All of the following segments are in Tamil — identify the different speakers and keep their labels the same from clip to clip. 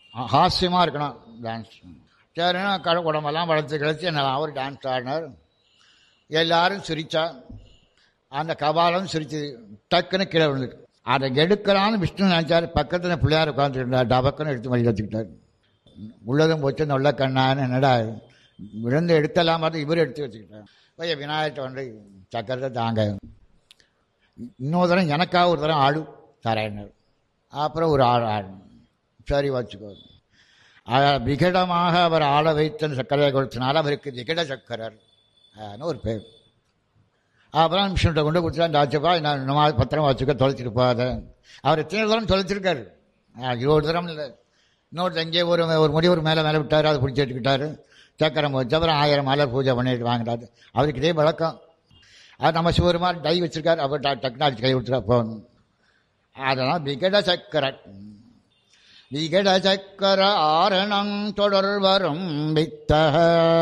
Speaker 1: ஹாஸ்யமாக இருக்கணும் டான்ஸ் சரின்னா கடை உடம்பெல்லாம் வளர்த்து கழிச்சு என்ன அவர் டான்ஸ் ஆடினார் எல்லாரும் சிரிச்சா அந்த கபாலம் சிரிச்சு டக்குன்னு கீழே விழுந்துட்டு அதை எடுக்கலான்னு விஷ்ணு நினைச்சார் பக்கத்தில் பிள்ளையார் உட்காந்துருந்தார் டபக்குன்னு எடுத்து வழி வச்சுக்கிட்டார் உள்ளதும் போச்சு நல்ல கண்ணான்னு என்னடா விழுந்து எடுத்தலாம் பார்த்து இவர் எடுத்து வச்சுக்கிட்டார் போய் விநாயகர்கிட்ட வந்து சக்கரத்தை தாங்க இன்னொரு தரம் எனக்காக ஒரு தரம் ஆடு தரேன்னார் அப்புறம் ஒரு ஆடு ஆடு சரி வச்சுக்கோ அஹ் விகடமாக அவர் ஆள வைத்த சக்கரையை கொடுத்தனால அவருக்கு விகட சக்கரர் ஆன்னு ஒரு பேர் அப்புறம் மிஷின்கிட்ட கொண்டு கொடுத்தா டாச்சப்பா நான் இந்த மாதிரி பத்திரம் வச்சுக்க தொலைச்சிட்டு போகாத அவர் எத்தனை தூரம் தொலைச்சிருக்காரு ஆ, இருபது தூரம் இல்லை இன்னொருத்தர் எங்கேயோ ஒரு ஒரு முடி ஒரு மேலே மேலே விட்டார் அதை பிடிச்சி எடுத்துக்கிட்டாரு சக்கரம் வச்சு அப்புறம் ஆயிரம் மலர் பூஜை பண்ணிட்டு வாங்கினாரு அவருக்கு இதே வழக்கம் அது நம்ம சிவருமார் டை வச்சிருக்காரு அவர் டெக்னாலஜி கை கொடுத்துட்டா போகணும் அதெல்லாம் விகட சக்கரன் விகட சக்கர ஆரணம் தொடர் வரும் வித்தக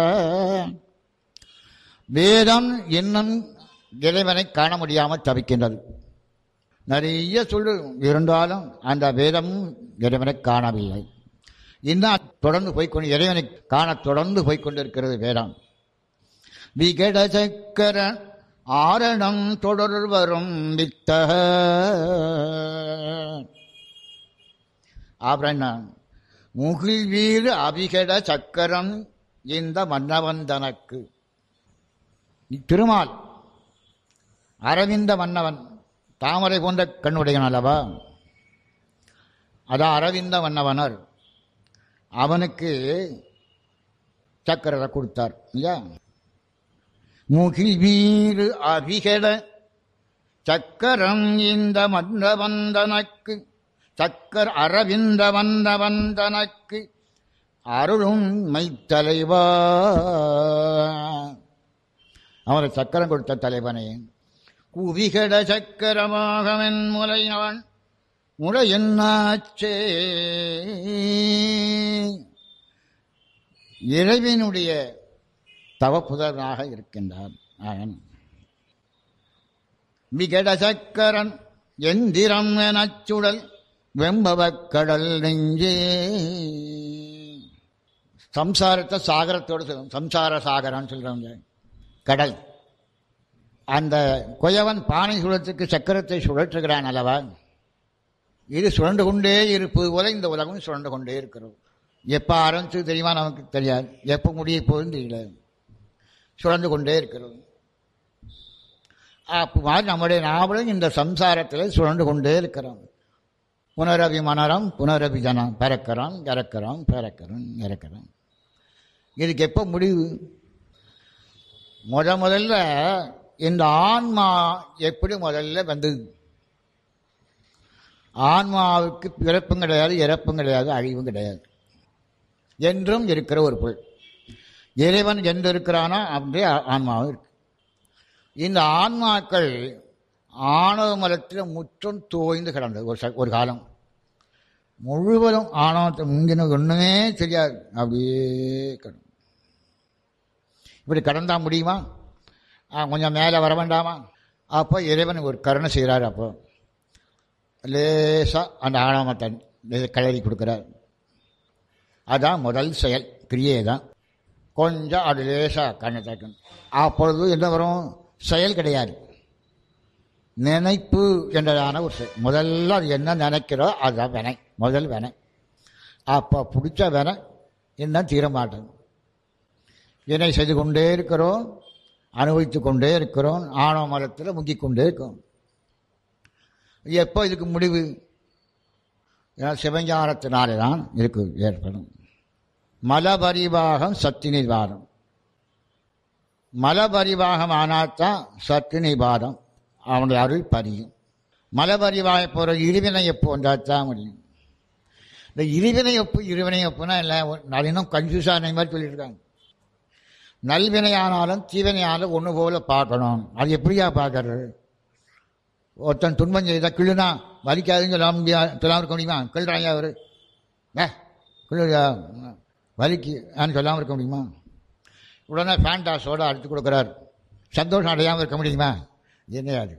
Speaker 1: வேதம் இன்னும் இறைவனை காண முடியாமல் தவிக்கின்றது நிறைய சொல்லு இருந்தாலும் அந்த வேதம் இறைவனை காணவில்லை இன்னும் தொடர்ந்து போய்க்கொண்டு இறைவனை காண தொடர்ந்து போய்க்கொண்டிருக்கிறது வேதம் விகட சக்கர ஆரணம் தொடர் வரும் வித்தக அப்புறம் என்ன முகில் வீறு அபிகட சக்கரம் இந்த மன்னவன் தனக்கு திருமால் அரவிந்த மன்னவன் தாமரை போன்ற கண்ணுடையவன் அல்லவா அதான் அரவிந்த மன்னவனர் அவனுக்கு சக்கரத்தை கொடுத்தார் இல்லையா முகில் வீறு அபிகட சக்கரம் இந்த மன்னவந்தனக்கு சக்கர் அரவிந்த வந்தவந்தனக்கு அருளும் மைத்தலைவா அவரை சக்கரம் கொடுத்த தலைவனே குவிகட சக்கரமாகவன் முலையவன் முறை என்னாச்சே இறைவனுடைய தவப்புதனாக இருக்கின்றான் அவன் விகட சக்கரன் எந்திரம் எனச் சுடல் வெம்பவக் கடல் நெஞ்சே சம்சாரத்தை சாகரத்தோடு சொல்லும் சம்சார சாகரம்னு சொல்றவங்க கடல் அந்த குயவன் பானை சுழத்துக்கு சக்கரத்தை சுழற்றுகிறான் அல்லவா இது சுழண்டு கொண்டே இருப்பது போல இந்த உலகம் சுழண்டு கொண்டே இருக்கிறது எப்போ ஆரம்பிச்சு தெரியுமா நமக்கு தெரியாது எப்போ முடிய போகுதுன்னு தெரியல சுழந்து கொண்டே இருக்கிறது அப்போ மாதிரி நம்முடைய நாவலும் இந்த சம்சாரத்தில் சுழண்டு கொண்டே இருக்கிறோம் புனரபி மனரம் புனரபி ஜனம் பிறக்கிறோம் இறக்கிறோம் பிறக்கிறோம் இறக்கிறோம் இதுக்கு எப்போ முடிவு முத முதல்ல இந்த ஆன்மா எப்படி முதல்ல வந்தது ஆன்மாவுக்கு பிறப்பும் கிடையாது இறப்பும் கிடையாது அழிவும் கிடையாது என்றும் இருக்கிற ஒரு பொருள் இறைவன் என்று இருக்கிறானோ அப்படியே ஆன்மாவும் இருக்கு இந்த ஆன்மாக்கள் ஆணவ மரத்தில் முற்றும் தோய்ந்து கிடந்தது ஒரு ச- ஒரு காலம் முழுவதும் ஆணவத்தை முந்தின ஒன்றுமே தெரியாது அப்படியே கிடந்து இப்படி கடந்தா முடியுமா ஆ, கொஞ்சம் மேலே வர வேண்டாமா அப்போ இறைவன் ஒரு கருணை செய்கிறார் அப்போ லேசாக அந்த ஆணவத்தை லேசா கிளறி கொடுக்குறார் அதான் முதல் செயல் கிரியை தான் கொஞ்சம் அது லேசாக கண்ணை தட்டணும் அப்பொழுது என்ன வரும் செயல் கிடையாது நினைப்பு என்றதான ஒரு செயல் முதல்ல அது என்ன நினைக்கிறோ அதுதான் வினை முதல் வினை அப்போ பிடிச்ச வினை இன்னும் தீர மாட்டேன் வினை செய்து கொண்டே இருக்கிறோம் அனுபவித்து கொண்டே இருக்கிறோம் ஆணவ மரத்தில் முங்கிக் கொண்டே இருக்கோம் எப்போ இதுக்கு முடிவு ஏன்னா சிவஞானத்தினாலே தான் இதுக்கு ஏற்படும் மலபரிவாகம் சக்தி நிவாரம் மலபரிவாகம் ஆனால்தான் சக்தி நிவாரம் அவனுடைய அருள் பரியும் மலபரிவாக போகிற இருவினை எப்போ வந்தால் தான் முடியும் இந்த இருவினை ஒப்பு இருவினை ஒப்புனா இல்லை நான் இன்னும் கன்ஃபியூஸான மாதிரி சொல்லியிருக்காங்க நல்வினையானாலும் தீவினையானாலும் ஒன்று போல பார்க்கணும் அது எப்படியா பார்க்கறது ஒருத்தன் துன்பம் செய்தா கிள்ளுனா வலிக்காதுன்னு சொல்ல முடியாது சொல்லாமல் இருக்க முடியுமா கிள்றாயா அவர் ஏ கிள்ளுயா வலிக்கு நான் சொல்லாமல் இருக்க முடியுமா உடனே ஃபேண்டாஸோடு அடித்து கொடுக்குறார் சந்தோஷம் அடையாமல் இருக்க முடியுமா என்னையாது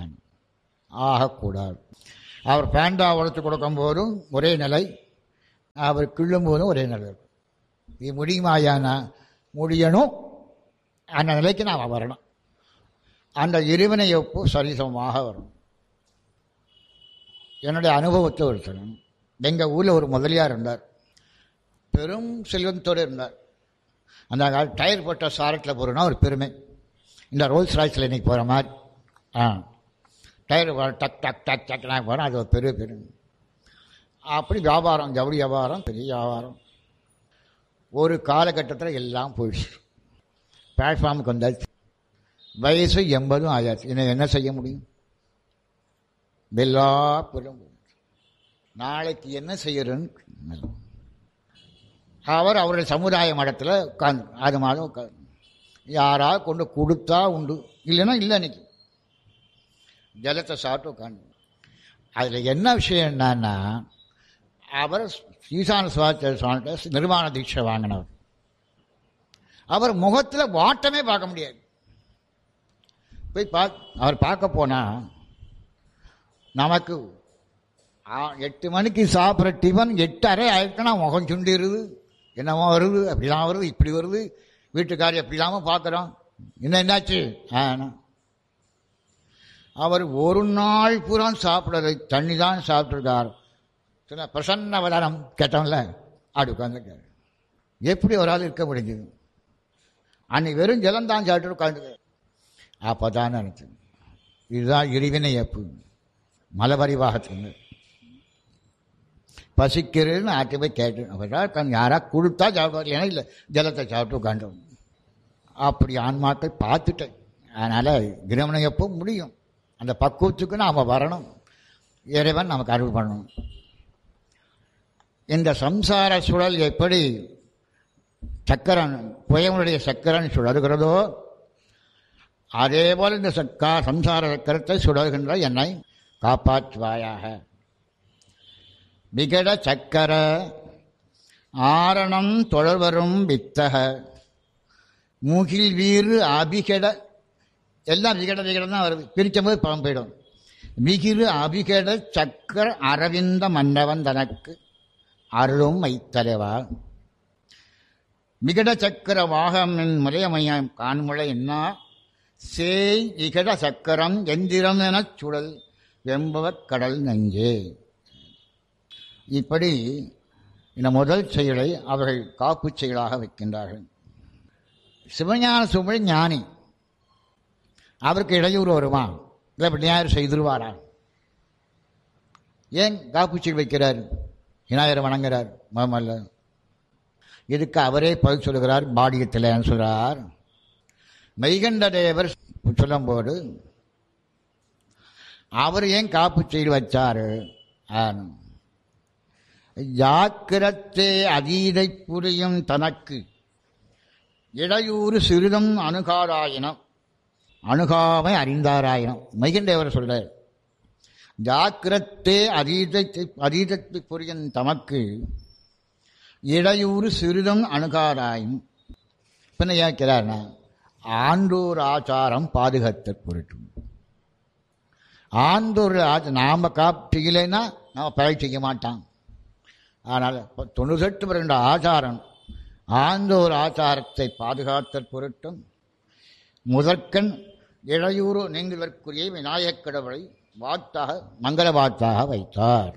Speaker 1: ஆகக்கூடாது அவர் பேண்டா உழைச்சி கொடுக்கும் போதும் ஒரே நிலை அவர் கிள்ளும் போதும் ஒரே நிலை இருக்கும் இது முடியுமாயானா முடியணும் அந்த நிலைக்கு நாம் வரணும் அந்த இறைவனை ஒப்பு சரிசமமாக வரும் என்னுடைய அனுபவத்தை ஒரு சொல்லணும் எங்கள் ஊரில் ஒரு முதலியார் இருந்தார் பெரும் செல்வத்தோடு இருந்தார் அந்த கால டயர் போட்ட சாரட்டில் போகிறோன்னா ஒரு பெருமை இந்த ரோல்ஸ் ராய்ஸில் இன்னைக்கு போகிற மாதிரி ஆ டயர் டக் டக் டக் டக் நான் போகிறோம் அது ஒரு பெரிய பெருமை அப்படி வியாபாரம் ஜவுளி வியாபாரம் பெரிய வியாபாரம் ஒரு காலகட்டத்தில் எல்லாம் போயிடுச்சு பிளாட்ஃபார்முக்கு வந்தாச்சு வயசு எண்பதும் ஆயாச்சு இன்னும் என்ன செய்ய முடியும் எல்லா புறம் நாளைக்கு என்ன செய்யறன்னு அவர் அவருடைய சமுதாய மடத்தில் உட்காந்து அது மாதம் உட்காந்து யாராவது கொண்டு கொடுத்தா உண்டு இல்லைன்னா இல்லை அன்னைக்கு ஜலத்தை சாப்பிட்டு உட்காந்து அதில் என்ன விஷயம் என்னன்னா அவர் ஈசான சுவாச்ச சுவாமிகிட்ட நிர்வாண தீட்சை வாங்கினவர் அவர் முகத்தில் வாட்டமே பார்க்க முடியாது போய் பா அவர் பார்க்க போனால் நமக்கு எட்டு மணிக்கு சாப்பிட்ற டிஃபன் எட்டு அரை ஆயிடுச்சுன்னா முகம் சுண்டிடுது என்னமோ வருது அப்படிலாம் வருது இப்படி வருது வீட்டுக்காரி அப்படி இல்லாமல் பார்க்குறோம் இன்னும் என்னாச்சு ஆனா அவர் ஒரு நாள் பூரா சாப்பிட்றது தண்ணி தான் சாப்பிட்ருக்கார் சொன்ன பிரசன்ன வளரம் கேட்டோம்ல அப்படி உட்காந்துருக்காரு எப்படி ஒரு ஆள் இருக்க முடிஞ்சது அன்னைக்கு வெறும் ஜலம் தான் சாப்பிட்டு உட்காந்துருக்காரு அப்போ தான் நினச்சது இதுதான் இறைவினை அப்பு மலபரிவாகத்துக்கு பசிக்கிறதுன்னு ஆட்டி போய் கேட்டு அப்பதான் தன் யாராக கொடுத்தா சாப்பிடுவார் ஏன்னா இல்லை ஜலத்தை சாப்பிட்டு உட்காண்டோம் அப்படி ஆன்மாக்கள் பார்த்துட்டேன் அதனால் கிரமணம் எப்போ முடியும் அந்த பக்குவத்துக்கு நாம் வரணும் இறைவன் நமக்கு அருள் பண்ணணும் இந்த சம்சார சுழல் எப்படி சக்கரன் புயவனுடைய சக்கரன் சுழல்கிறதோ அதே போல் இந்த சக்கா சம்சார சக்கரத்தை சுழல்கின்ற என்னை காப்பாற்றுவாயாக விகட சக்கர ஆரணம் தொடர்வரும் வித்தக மூகில் வீறு அபிகட எல்லாம் விகட விகடம் தான் வருது பிரிக்கும் போது பழம் போயிடும் மிகிரு அபிகட சக்கர அரவிந்த மன்னவன் தனக்கு அருளும் மைத்தலைவா மிகட சக்கர வாகமின் முறையமையம் காண்முளை என்ன சேய் இகட சக்கரம் எந்திரம் எனச் சுழல் வெம்பவக் கடல் நெஞ்சே இப்படி இந்த முதல் செயலை அவர்கள் காப்பு செயலாக வைக்கின்றார்கள் சிவஞான சுமழி ஞானி அவருக்கு இடையூறு வருமா இல்லை விநாயகர் செய்திருவாரா ஏன் காப்பு செயல் வைக்கிறார் விநாயகரை வணங்குறார் முதல்ல இதுக்கு அவரே பதில் சொல்கிறார் பாடியத்தில் சொல்கிறார் மெய்கண்ட தேவர் சொல்லும்போது அவர் ஏன் காப்பு செயல் வச்சாரு ஜாக்கிரத்தே அதீதை புரியும் தனக்கு இடையூறு சிறிதும் அணுகாராயினம் அணுகாமை அறிந்தாராயினம் மைகண்டேவர் சொல்றார் ஜாக்கிரத்தே அதீதத்தை அதீதத்தை புரியும் தமக்கு இடையூறு சிறிதும் அணுகாராயும் பின்ன ஏற்கிறார்னா ஆண்டோர் ஆச்சாரம் பாதுகாத்த பொருட்டும் ஆண்டோர் நாம காப்பில்லைன்னா நம்ம பழை செய்ய மாட்டான் ஆனால் தொண்ணூத்தெட்டு வருகின்ற ஆச்சாரம் ஆண்டோர் ஆச்சாரத்தை பாதுகாத்தல் பொருட்டும் முதற்கண் இடையூறு நீங்குவதற்குரிய விநாயகக் கடவுளை வாத்தாக மங்கள வாத்தாக வைத்தார்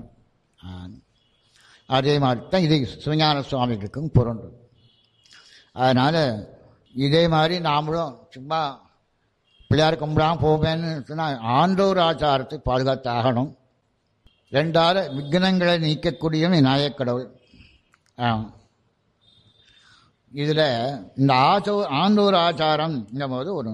Speaker 1: அதே மாதிரி தான் இது சிவஞான சுவாமிகளுக்கும் பொருண்டும் அதனால் இதே மாதிரி நாமளும் சும்மா பிள்ளையார் கும்பிடாம போவேன்னு சொன்னால் ஆண்டோர் ஆச்சாரத்தை பாதுகாத்தாகணும் ரெண்டாவது விக்னங்களை நீக்கக்கூடிய விநாயகக் கடவுள் இதில் இந்த ஆச்சோ ஆண்டோர் ஆச்சாரம் போது ஒரு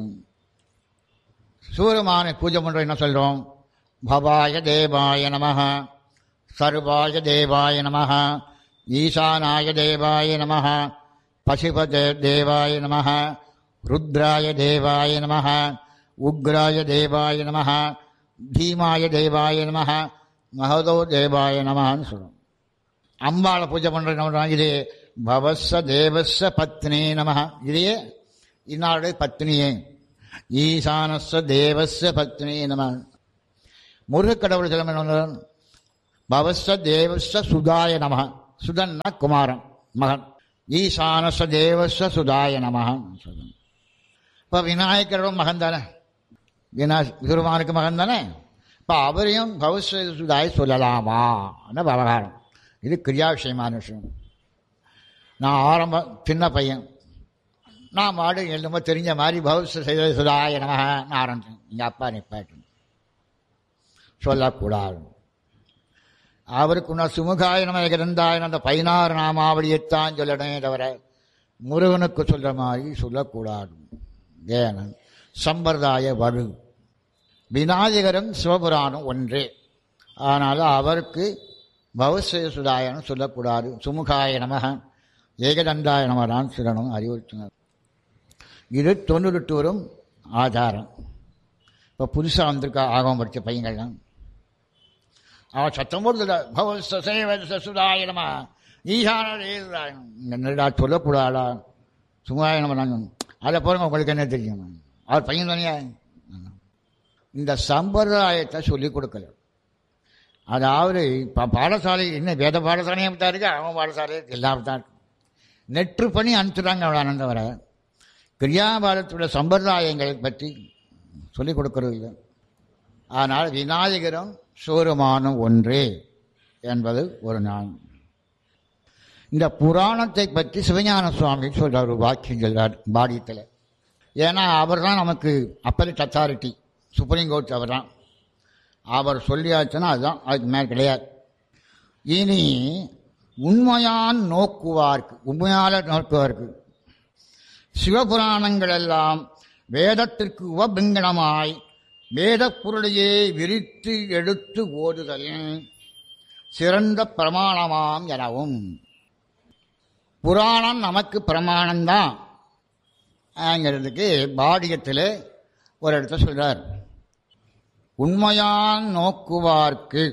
Speaker 1: சூரமான பூஜை பண்ணுற என்ன சொல்கிறோம் பவாய தேவாய நம சர்வாய தேவாய நம ஈசானாய தேவாய நம பசுபதே தேவாய நம ருத்ராய தேவாய நம உக்ராய தேவாய நம பீமாய தேவாய நம மகதோ தேவாய நமன்னு சொல்லுவோம் அம்பாளை பூஜை பண்ணுற இது பவஸ்ஸ தேவஸ்ஸ பத்னே நம இதையே இன்னாருடைய பத்னியே ஈசானஸ்ஸ தேவஸ்ஸ பத்னே நம முருகக்கடவுள் சிலம் என்ன பவஸ்ஸ தேவஸ்ஸ சுதாய நம சுதன்னா குமாரன் மகன் ஈசானச தேவச சுதாய நமகன் சொல்லணும் இப்போ விநாயகரோட மகன் தானே வினா பெருமானுக்கு மகன் தானே இப்போ அவரையும் பௌச சுதாய் சொல்லலாமா விவகாரம் இது கிரியா விஷயமான விஷயம் நான் ஆரம்ப சின்ன பையன் நான் மாடு எழுதுமோ தெரிஞ்ச மாதிரி பௌச சுதாய நமகன் ஆரம்பிச்சேன் எங்கள் அப்பா நிப்பாட்டு சொல்லக்கூடாது அவருக்கு நான் சுமுகாய நம கிரந்தாயன் அந்த பதினாறு நாமாவளியைத்தான் சொல்லணுமே தவிர முருகனுக்கு சொல்ற மாதிரி சொல்லக்கூடாது ஏன சம்பிரதாய வலு விநாயகரும் சிவபுராணம் ஒன்றே ஆனால் அவருக்கு பவசய சுதாயனம் சொல்லக்கூடாது சுமுகாய நமக ஏகதண்டாய நமதான் சொல்லணும் அறிவுறுத்தினார் இது தொண்ணூறு வரும் ஆதாரம் இப்போ புதுசாக வந்திருக்கா ஆகமம் படித்த பையங்கள்லாம் அவன் சத்தம் போடுதுல பவச சுதாயனமா ஈசானம் என்னடா சொல்லக்கூடாதா சுகாயனம் நாங்கள் அதை போகிறவங்க உங்களுக்கு என்ன தெரியும் அவர் பையன் தானே இந்த சம்பிரதாயத்தை சொல்லிக் கொடுக்கல அதாவது இப்போ பாடசாலை என்ன வேத பாடசாலையும் தான் இருக்கு அவன் பாடசாலை எல்லாம் தான் இருக்கு நெற்று பண்ணி அனுப்பிச்சுறாங்க அவ்வளோ ஆனந்தம் வர கிரியாபாரத்துடைய சம்பிரதாயங்களை பற்றி சொல்லிக் கொடுக்கறது இல்லை ஆனால் விநாயகரும் சூரமானும் ஒன்றே என்பது ஒரு நாள் இந்த புராணத்தை பற்றி சிவஞான சுவாமி சொல்றார் ஒரு வாக்கியம் சொல்றார் பாடியத்தில் ஏன்னா அவர் தான் நமக்கு அப்பலிட் அத்தாரிட்டி சுப்ரீம் கோர்ட் அவர் தான் அவர் சொல்லியாச்சுன்னா அதுதான் அதுக்கு மேல் கிடையாது இனி உண்மையான் நோக்குவார்க்கு உண்மையால நோக்குவார்க்கு சிவபுராணங்கள் எல்லாம் வேதத்திற்கு உபபிங்கனமாய் வேத பொருளையே விரித்து எடுத்து ஓதுதல் சிறந்த பிரமாணமாம் எனவும் புராணம் நமக்கு பிரமாணம்தான் ங்கிறதுக்கு பாடியத்தில் ஒரு இடத்த சொல்றார் உண்மையான் நோக்குவார்க்கு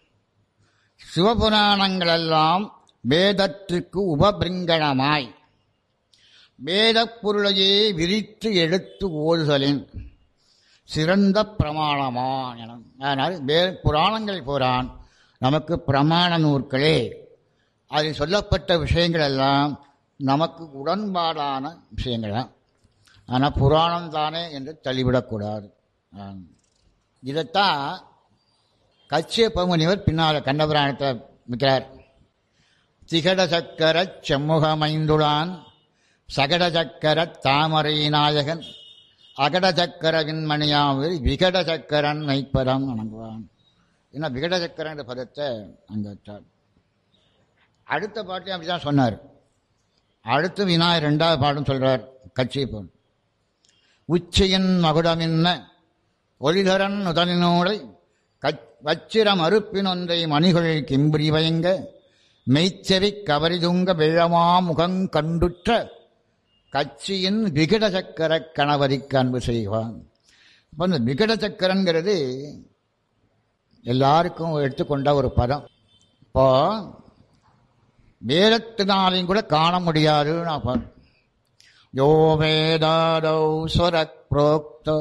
Speaker 1: சிவபுராணங்களெல்லாம் வேதத்திற்கு உபபிரிங்கணமாய் வேதப் பொருளையே விரித்து எடுத்து ஓதுதலின் சிறந்த பிரமாணமான் என ஆனால் வே புராணங்கள் புரான் நமக்கு பிரமாண நூற்களே அதில் சொல்லப்பட்ட விஷயங்கள் எல்லாம் நமக்கு உடன்பாடான விஷயங்கள் தான் ஆனால் புராணம் தானே என்று தள்ளிவிடக்கூடாது ஆம். இதைத்தான் கச்சிய பமுனிவர் பின்னால் கண்டபுராணத்தை மிக்கிறார் திகட சக்கர செம்முகமைந்துளான் சகட சக்கர தாமரை நாயகன் அகட சக்கர விண்மணியாவில் விகட சக்கரன் மெய்ப்பரம் வணங்குவான் இன்னும் விகட சக்கரன்ற பதத்தை அங்கே வச்சார் அடுத்த பாட்டையும் அப்படிதான் சொன்னார் அடுத்து விநாயகர் ரெண்டாவது பாட்டும் சொல்றார் கட்சியை போன் உச்சியின் மகுடமின்ன ஒளிதரன் நுதலினோடை கச் வச்சிர மறுப்பினொன்றை மணிகள் கிம்பிரி வயங்க மெய்ச்செவி கவரிதுங்க வெள்ளமா முகங் கண்டுற்ற கட்சியின் விகட சக்கர கணவரிக்கு அன்பு செய்வான் இப்போ இந்த விகட சக்கரங்கிறது எல்லாருக்கும் எடுத்துக்கொண்ட ஒரு பதம் இப்போ வேதத்தினாலையும் கூட காண முடியாது நான் பார் யோ வேதாதௌ ஸ்வர புரோக்தோ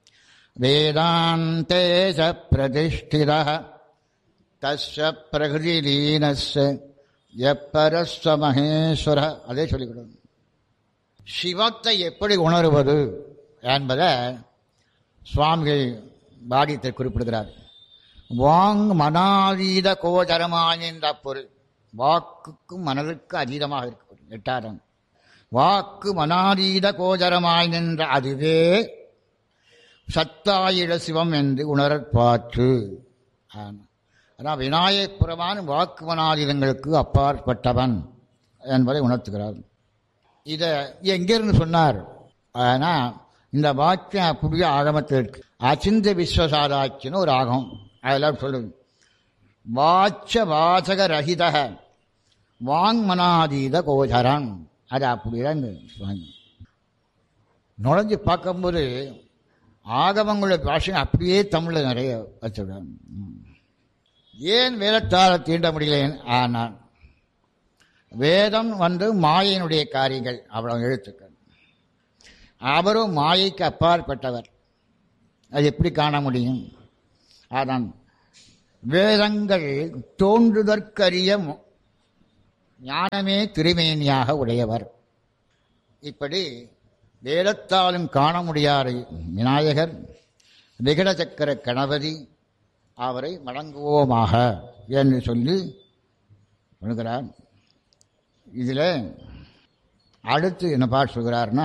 Speaker 1: வேதாந்தேச பிரதிஷ்டித தஸ்ய பிரகிருதிலீனஸ்ய எப்பரஸ்வ மகேஸ்வர அதே சொல்லிக் கொடுங்க சிவத்தை எப்படி உணருவது என்பதை சுவாமிகள் பாடியத்தை குறிப்பிடுகிறார் வாங் மனாதீத கோச்சரமானின்ற பொருள் வாக்குக்கும் மனதிற்கு அதீதமாக இருக்கு எட்டாரம் வாக்கு மனாதீத கோச்சரமாய் நின்ற அதுவே சத்தாயிட சிவம் என்று உணரப்பாற்று ஆமா. அதான் விநாயகபுரமான வாக்கு மனாதீதங்களுக்கு அப்பாற்பட்டவன் என்பதை உணர்த்துகிறார் இதை எங்கிருந்து சொன்னார் ஆனா இந்த வாக்கியம் அப்படியே ஆகமத்தில் இருக்கு அச்சிந்த விஸ்வசாதாச்சின்னு ஒரு ஆகம் அதெல்லாம் சொல்லுது வாச்ச வாசக ரஹித வாங்மனாதீத கோச்சரன் அது அப்படிதான் இந்த சுவாமி நுழைஞ்சு பார்க்கும்போது ஆகமங்களுடைய பாஷை அப்படியே தமிழில் நிறைய வச்சுடுறாங்க ம். ஏன் வேதத்தால் தீண்ட முடியல ஆனால் வேதம் வந்து மாயையினுடைய காரியங்கள் அவ்வளவு எழுத்துக்கள் அவரும் மாயைக்கு அப்பாற்பட்டவர் அது எப்படி காண முடியும் அதான் வேதங்கள் தோன்றுதற்கரிய மு- ஞானமே திருமேனியாக உடையவர் இப்படி வேதத்தாலும் காண முடியாத விநாயகர் விகட சக்கர கணபதி அவரை வணங்குவோமாக என்று சொல்லி சொல்கிறார் இதில் அடுத்து என்ன பாட்டு சொல்கிறார்னா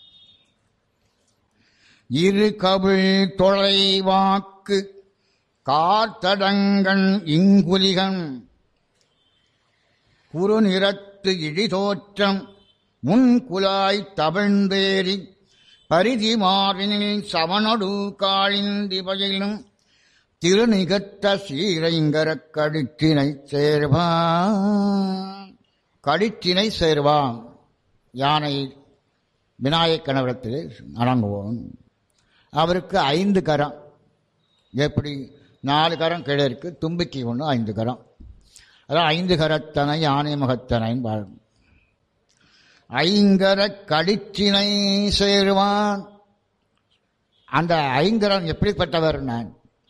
Speaker 1: இரு கவிழ் தொலைவாக்கு காத்தடங்கன் இங்குலிகன் குறுநிறத்து இடிதோற்றம் முன்குலாய் தவிழ்ந்தேறி பரிதி மார்பினில் சமனொடு காளிந்திபயிலும் திருநிகத்த சீரைங்கரக் கடித்தினை சேர்வான் கடித்தினை சேர்வான் யானை விநாயகக் கணவரத்தில் அடங்குவோம் அவருக்கு ஐந்து கரம் எப்படி நாலு கரம் கீழே இருக்கு தும்பிக்கை ஒன்று ஐந்து கரம் அதான் ஐந்து கரத்தனை யானை முகத்தனைன்னு பாருங்க ஐங்கர கடிச்சினை சேருவான் அந்த ஐங்கரம் எப்படிப்பட்டவர் நான்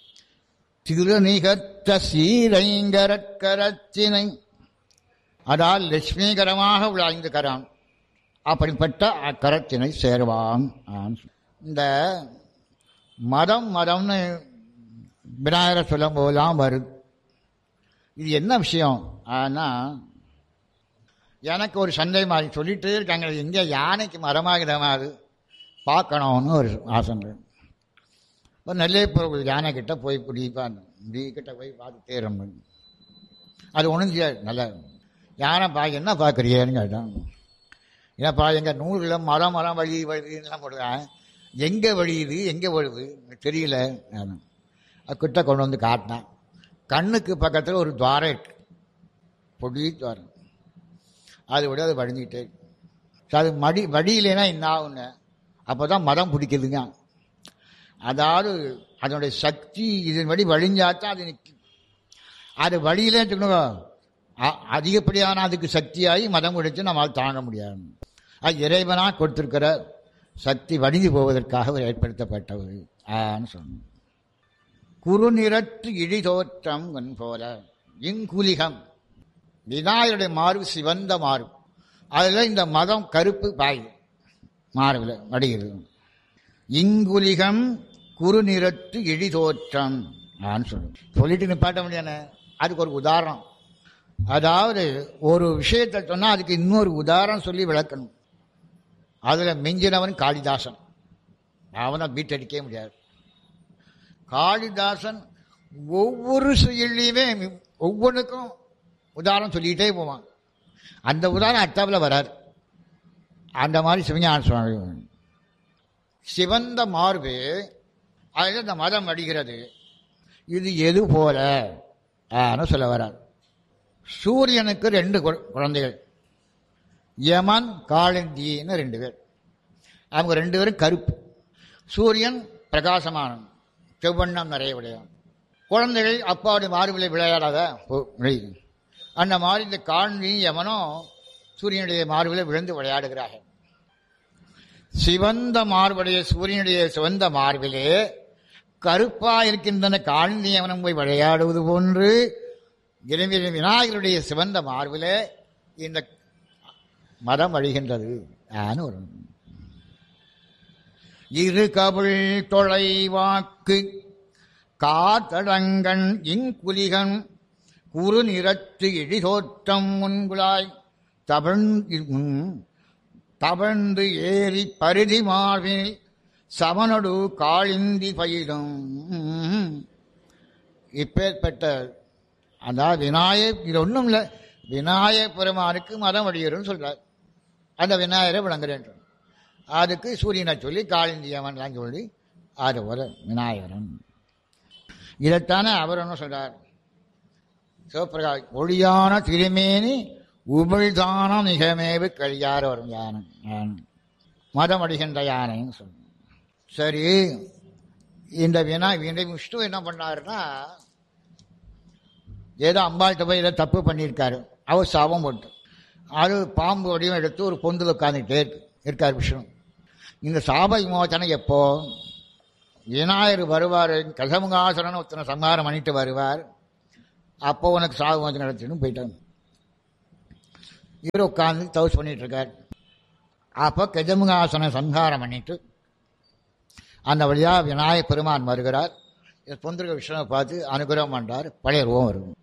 Speaker 1: திருநிகத்த சீரைங்கர கரச்சினை அதால் லட்சுமிகரமாக உள்ள ஐந்து கரம் அப்படிப்பட்ட அக்கரத்தினை சேருவான் இந்த மதம் மதம்னு விநாயகரை சொல்லும் போதெல்லாம் வருது இது என்ன விஷயம் ஆனால் எனக்கு ஒரு சந்தை மாதிரி சொல்லிட்டு இருக்காங்க எங்கே யானைக்கு மரமாகிடமாது பார்க்கணும்னு ஒரு ஆசை இப்போ நெல்லைப்புற யானை கிட்ட போய் பிடிப்பான் இப்படி கிட்ட போய் பார்த்து தேரணும் அது ஒன்றும் செய்யாது நல்ல யானை பா என்ன பார்க்குறியேன்னு கேட்டான் ஏன்னாப்பா எங்கள் நூலில் மரம் மரம் வழி வழிலாம் போடுவேன் எங்கே வழியுது எங்கே வழுது தெரியல அது கிட்ட கொண்டு வந்து காட்டினான் கண்ணுக்கு பக்கத்தில் ஒரு துவாரம் இருக்கு பொடி துவாரம் அது விட அது வடிஞ்சிக்கிட்டே இருக்கு அது மடி வடியிலேனா என்ன ஆகுங்க அப்போ தான் மதம் பிடிக்குதுங்க அதாவது அதனுடைய சக்தி இதன்படி வழிஞ்சாத்தான் அது நிற்கும் அது வழியிலே இருக்கணும் அதிகப்படியான அதுக்கு சக்தியாகி மதம் பிடிச்சு நம்மால் தாங்க முடியாது அது இறைவனாக கொடுத்திருக்கிற சக்தி வடிந்து போவதற்காக ஏற்படுத்தப்பட்டவர் ஆன்னு சொன்னோம் குறுநிறத்து இழிதோற்றம் போல இங்குலிகம் விநாயகருடைய மார்பு சிவந்த மார்பு அதில் இந்த மதம் கருப்பு பாய் மார்பில் வடிகிறது இங்குலிகம் குறுநிறத்து இழிதோற்றம் ஆன்னு சொல்லுவோம் சொல்லிட்டு நிப்பாட்ட முடியாத அதுக்கு ஒரு உதாரணம் அதாவது ஒரு விஷயத்தை சொன்னால் அதுக்கு இன்னொரு உதாரணம் சொல்லி விளக்கணும் அதில் மிஞ்சினவன் காளிதாசன் அவனை பீட்டடிக்கவே முடியாது காளிதாசன் ஒவ்வொரு செயலையுமே ஒவ்வொன்றுக்கும் உதாரணம் சொல்லிக்கிட்டே போவான் அந்த உதாரணம் அட்டாவில் வராது அந்த மாதிரி சிவஞான சுவாமி சிவந்த மார்பு அதில் இந்த மதம் அடிக்கிறது இது எது போல ஆன சொல்ல வராது சூரியனுக்கு ரெண்டு குழந்தைகள் யமன் காளந்தின்னு ரெண்டு பேர் அவங்க ரெண்டு பேரும் கருப்பு சூரியன் பிரகாசமானவன் செவ்வண்ணம் நிறைய உடையவன் குழந்தைகள் அப்பாவுடைய மார்பில் விளையாடாத அந்த மாதிரி இந்த காண்டி யமனும் சூரியனுடைய மார்பில் விழுந்து விளையாடுகிறார்கள் சிவந்த மார்புடைய சூரியனுடைய சிவந்த மார்பிலே கருப்பா இருக்கின்றன காண்டி யமனம் போய் விளையாடுவது போன்று எனவே விநாயகருடைய சிவந்த மார்பிலே இந்த மதம் அழிகின்றது ஆன்னு ஒரு இரு கவிழ் தொலைவாக்கு காத்தடங்கன் இங்குலிகன் குறு நிறத்து இழிதோற்றம் முன்குழாய் தவழ்ந்து தவழ்ந்து ஏறி பருதி மார்பில் சமனொடு காளிந்தி பயிலும் இப்பேற்பட்ட அதாவது விநாயகர் இது ஒன்றும் இல்லை விநாயக பெருமானுக்கு மதம் வடிகிறன்னு சொல்றார் அந்த விநாயகரை விளங்குறேன் அதுக்கு சூரியனை சொல்லி காளிந்தியவன்லாம் சொல்லி அது ஒரு விநாயகரன் இதைத்தானே அவர் என்ன சொல்றார் சிவபிரகாஷ் ஒளியான திருமேனி உமிழ்தானம் மிகமேவு கழியார் வரும் யானை மதம் அடிகின்ற யானைன்னு சொல்லுங்க சரி இந்த வினா இந்த விஷ்ணு என்ன பண்ணாருன்னா ஏதோ அம்பாள்கிட்ட போய் ஏதோ தப்பு பண்ணியிருக்காரு அவர் சாபம் போட்டு அது பாம்பு வடிவம் எடுத்து ஒரு பொந்தில் உட்காந்துக்கிட்டே இருக்கு இருக்கார் விஷ்ணு இந்த சாப விமோச்சனம் எப்போ விநாயகர் வருவார் கசமுகாசனன் ஒருத்தனை சம்ஹாரம் பண்ணிட்டு வருவார் அப்போ உனக்கு சாப விமோச்சனம் நடத்தின்னு போயிட்டாங்க இவர் உட்கார்ந்து தவஸ் பண்ணிட்டு இருக்கார் அப்போ கஜமுகாசன சங்காரம் பண்ணிட்டு அந்த வழியா விநாயக பெருமான் வருகிறார் பொந்திருக்க விஷ்ணுவை பார்த்து அனுகிரகம் பண்றார் பழைய ரூபம் வரும்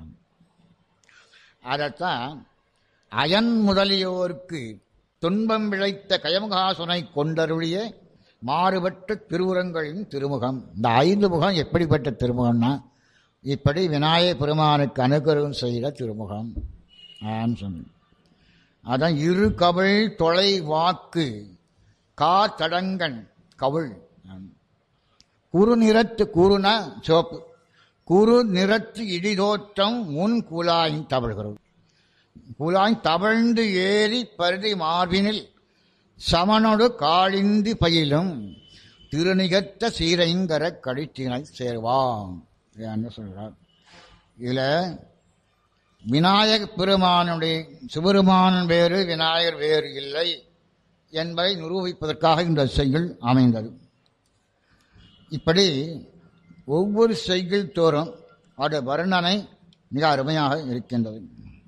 Speaker 1: அதைத்தான் அயன் முதலியோருக்கு துன்பம் விளைத்த கயமுகாசுனை கொண்டருளிய மாறுபட்ட திருவுரங்களின் திருமுகம் இந்த ஐந்து முகம் எப்படிப்பட்ட திருமுகம்னா இப்படி விநாயக பெருமானுக்கு அனுகிரகம் செய்த திருமுகம் சொன்னேன் அதான் இரு கவிழ் தொலை வாக்கு கா தடங்கன் கவிழ் குறு நிறத்து குறுனா சிவப்பு குறு நிறத்து இடிதோற்றம் முன் குழாயின் தவழ்கிறது குழாய் தவழ்ந்து ஏறி பருதி மார்பினில் சமனொடு காளிந்து பயிலும் திருநிகத்த சீரைங்கர கழித்தினை சேர்வாம் என்று சொல்கிறார் இதில் விநாயக பெருமானுடைய சிவருமானன் வேறு விநாயகர் வேறு இல்லை என்பதை நிரூபிப்பதற்காக இந்த செய்கள் அமைந்தது இப்படி ஒவ்வொரு செய்கள் தோறும் அவருடைய வர்ணனை மிக அருமையாக இருக்கின்றது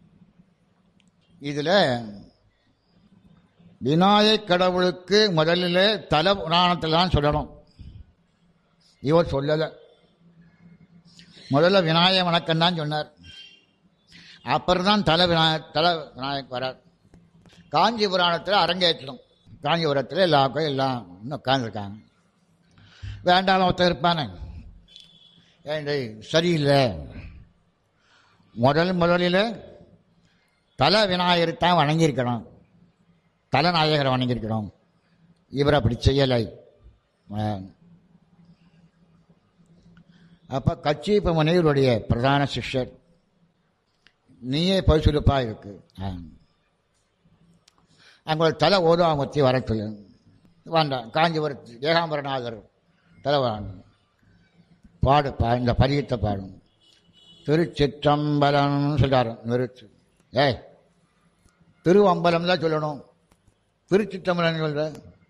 Speaker 1: இதில் விநாயக கடவுளுக்கு முதலில் தல புராணத்தில் தான் சொல்லணும் இவர் சொல்லலை முதல்ல விநாயக வணக்கம் தான் சொன்னார் அப்புறம் தான் தல விநாயக தல விநாயக் வரார் காஞ்சி புராணத்தில் அரங்கேற்றணும் காஞ்சிபுரத்தில் எல்லா எல்லாம் இன்னும் உட்காந்துருக்காங்க வேண்டாம் ஒருத்தர் இருப்பானே ஏண்டி சரியில்லை முதல் முதலில் தல விநாயகர் தான் வணங்கியிருக்கணும் தலநாயகரை வணங்கியிருக்கணும் இவர் அப்படி செய்யலை அப்போ கச்சிப்ப முனிவருடைய பிரதான சிஷ்யர் நீயே பரிசுலுப்பா இருக்கு அவங்களோட தலை ஓதாமூர்த்தி வர சொல்லு வேண்டாம் காஞ்சிபுரத்து ஏகாம்பரநாதர் தலை வேணும் பாடுப்பா இந்த பதியத்தை பாடும் திருச்சிற்றம்பலம் சொல்றாரு நிறுத்து ஏய் திருவம்பலம் தான் சொல்லணும் திருச்சிற்றம்பலம் சொல்ற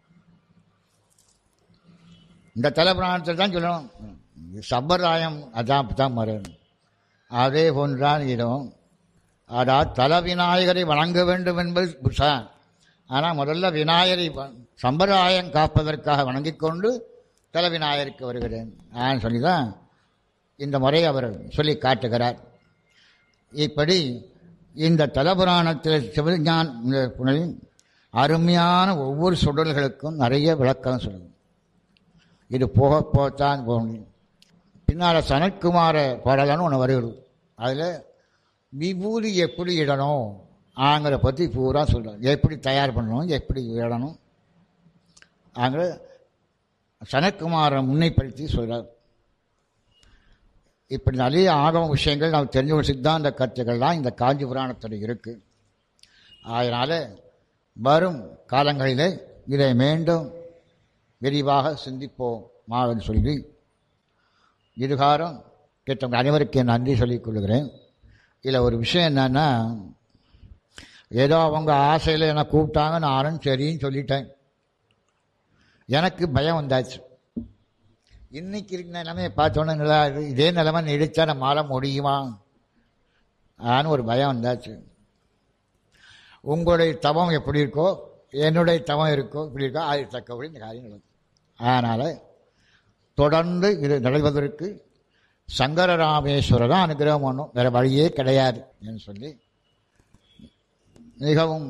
Speaker 1: இந்த தலைப்பிராணத்தில் தான் சொல்லணும் சம்பிரதாயம் அதான் தான் மறும் அதே போன்றான் இதுவும் அதாவது தல விநாயகரை வணங்க வேண்டும் என்பது புஷா ஆனால் முதல்ல விநாயகரை சம்பிரதாயம் காப்பதற்காக வணங்கிக் கொண்டு தல விநாயகருக்கு வருகிறேன் நான் சொல்லி தான் இந்த முறை அவர் சொல்லி காட்டுகிறார் இப்படி இந்த தலபுராணத்தில் சிவஞான் புனலின் அருமையான ஒவ்வொரு சுடல்களுக்கும் நிறைய விளக்கம் சொல்லுது இது போக போகத்தான் போகணும் பின்னால் சனத்குமார பாடலான்னு ஒன்று வருகிறது அதில் விபூதி எப்படி இடணும் ஆங்கிற பற்றி பூரா சொல்கிறோம் எப்படி தயார் பண்ணணும் எப்படி இடணும் ஆங்கிற சனத்குமாரை முன்னைப்படுத்தி சொல்கிறார் இப்படி நிறைய ஆகம விஷயங்கள் நாம் தெரிஞ்ச ஒரு சித்தாந்த கருத்துக்கள்லாம் இந்த காஞ்சி புராணத்தில் இருக்குது அதனால் வரும் காலங்களில் இதை மீண்டும் விரிவாக சிந்திப்போம் மாவன் சொல்லி இதுகாரம் கேட்டவங்க அனைவருக்கு நன்றி சொல்லிக் கொள்கிறேன் இதில் ஒரு விஷயம் என்னன்னா ஏதோ அவங்க ஆசையில் என்னை கூப்பிட்டாங்க நானும் சரின்னு சொல்லிட்டேன் எனக்கு பயம் வந்தாச்சு இன்னைக்கு இருக்கிற நிலைமையை பார்த்தோன்னே நல்லா இதே நிலைமை நீடிச்சா நம்ம மாற முடியுமா ஆன்னு ஒரு பயம் வந்தாச்சு உங்களுடைய தவம் எப்படி இருக்கோ என்னுடைய தவம் இருக்கோ இப்படி இருக்கோ அது தக்கபடி இந்த காரியம் நடக்கும் அதனால் தொடர்ந்து இது நடைவதற்கு சங்கர ராமேஸ்வரர் தான் அனுகிரகம் பண்ணும் வேறு வழியே கிடையாது என்று சொல்லி மிகவும்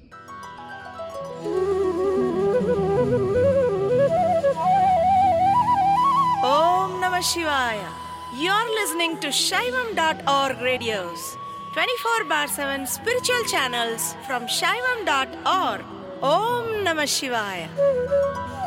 Speaker 2: Om Namah Shivaya. You're listening to Shaivam.org radios, 24 bar 7 spiritual channels from Shaivam.org. Om Namah Shivaya.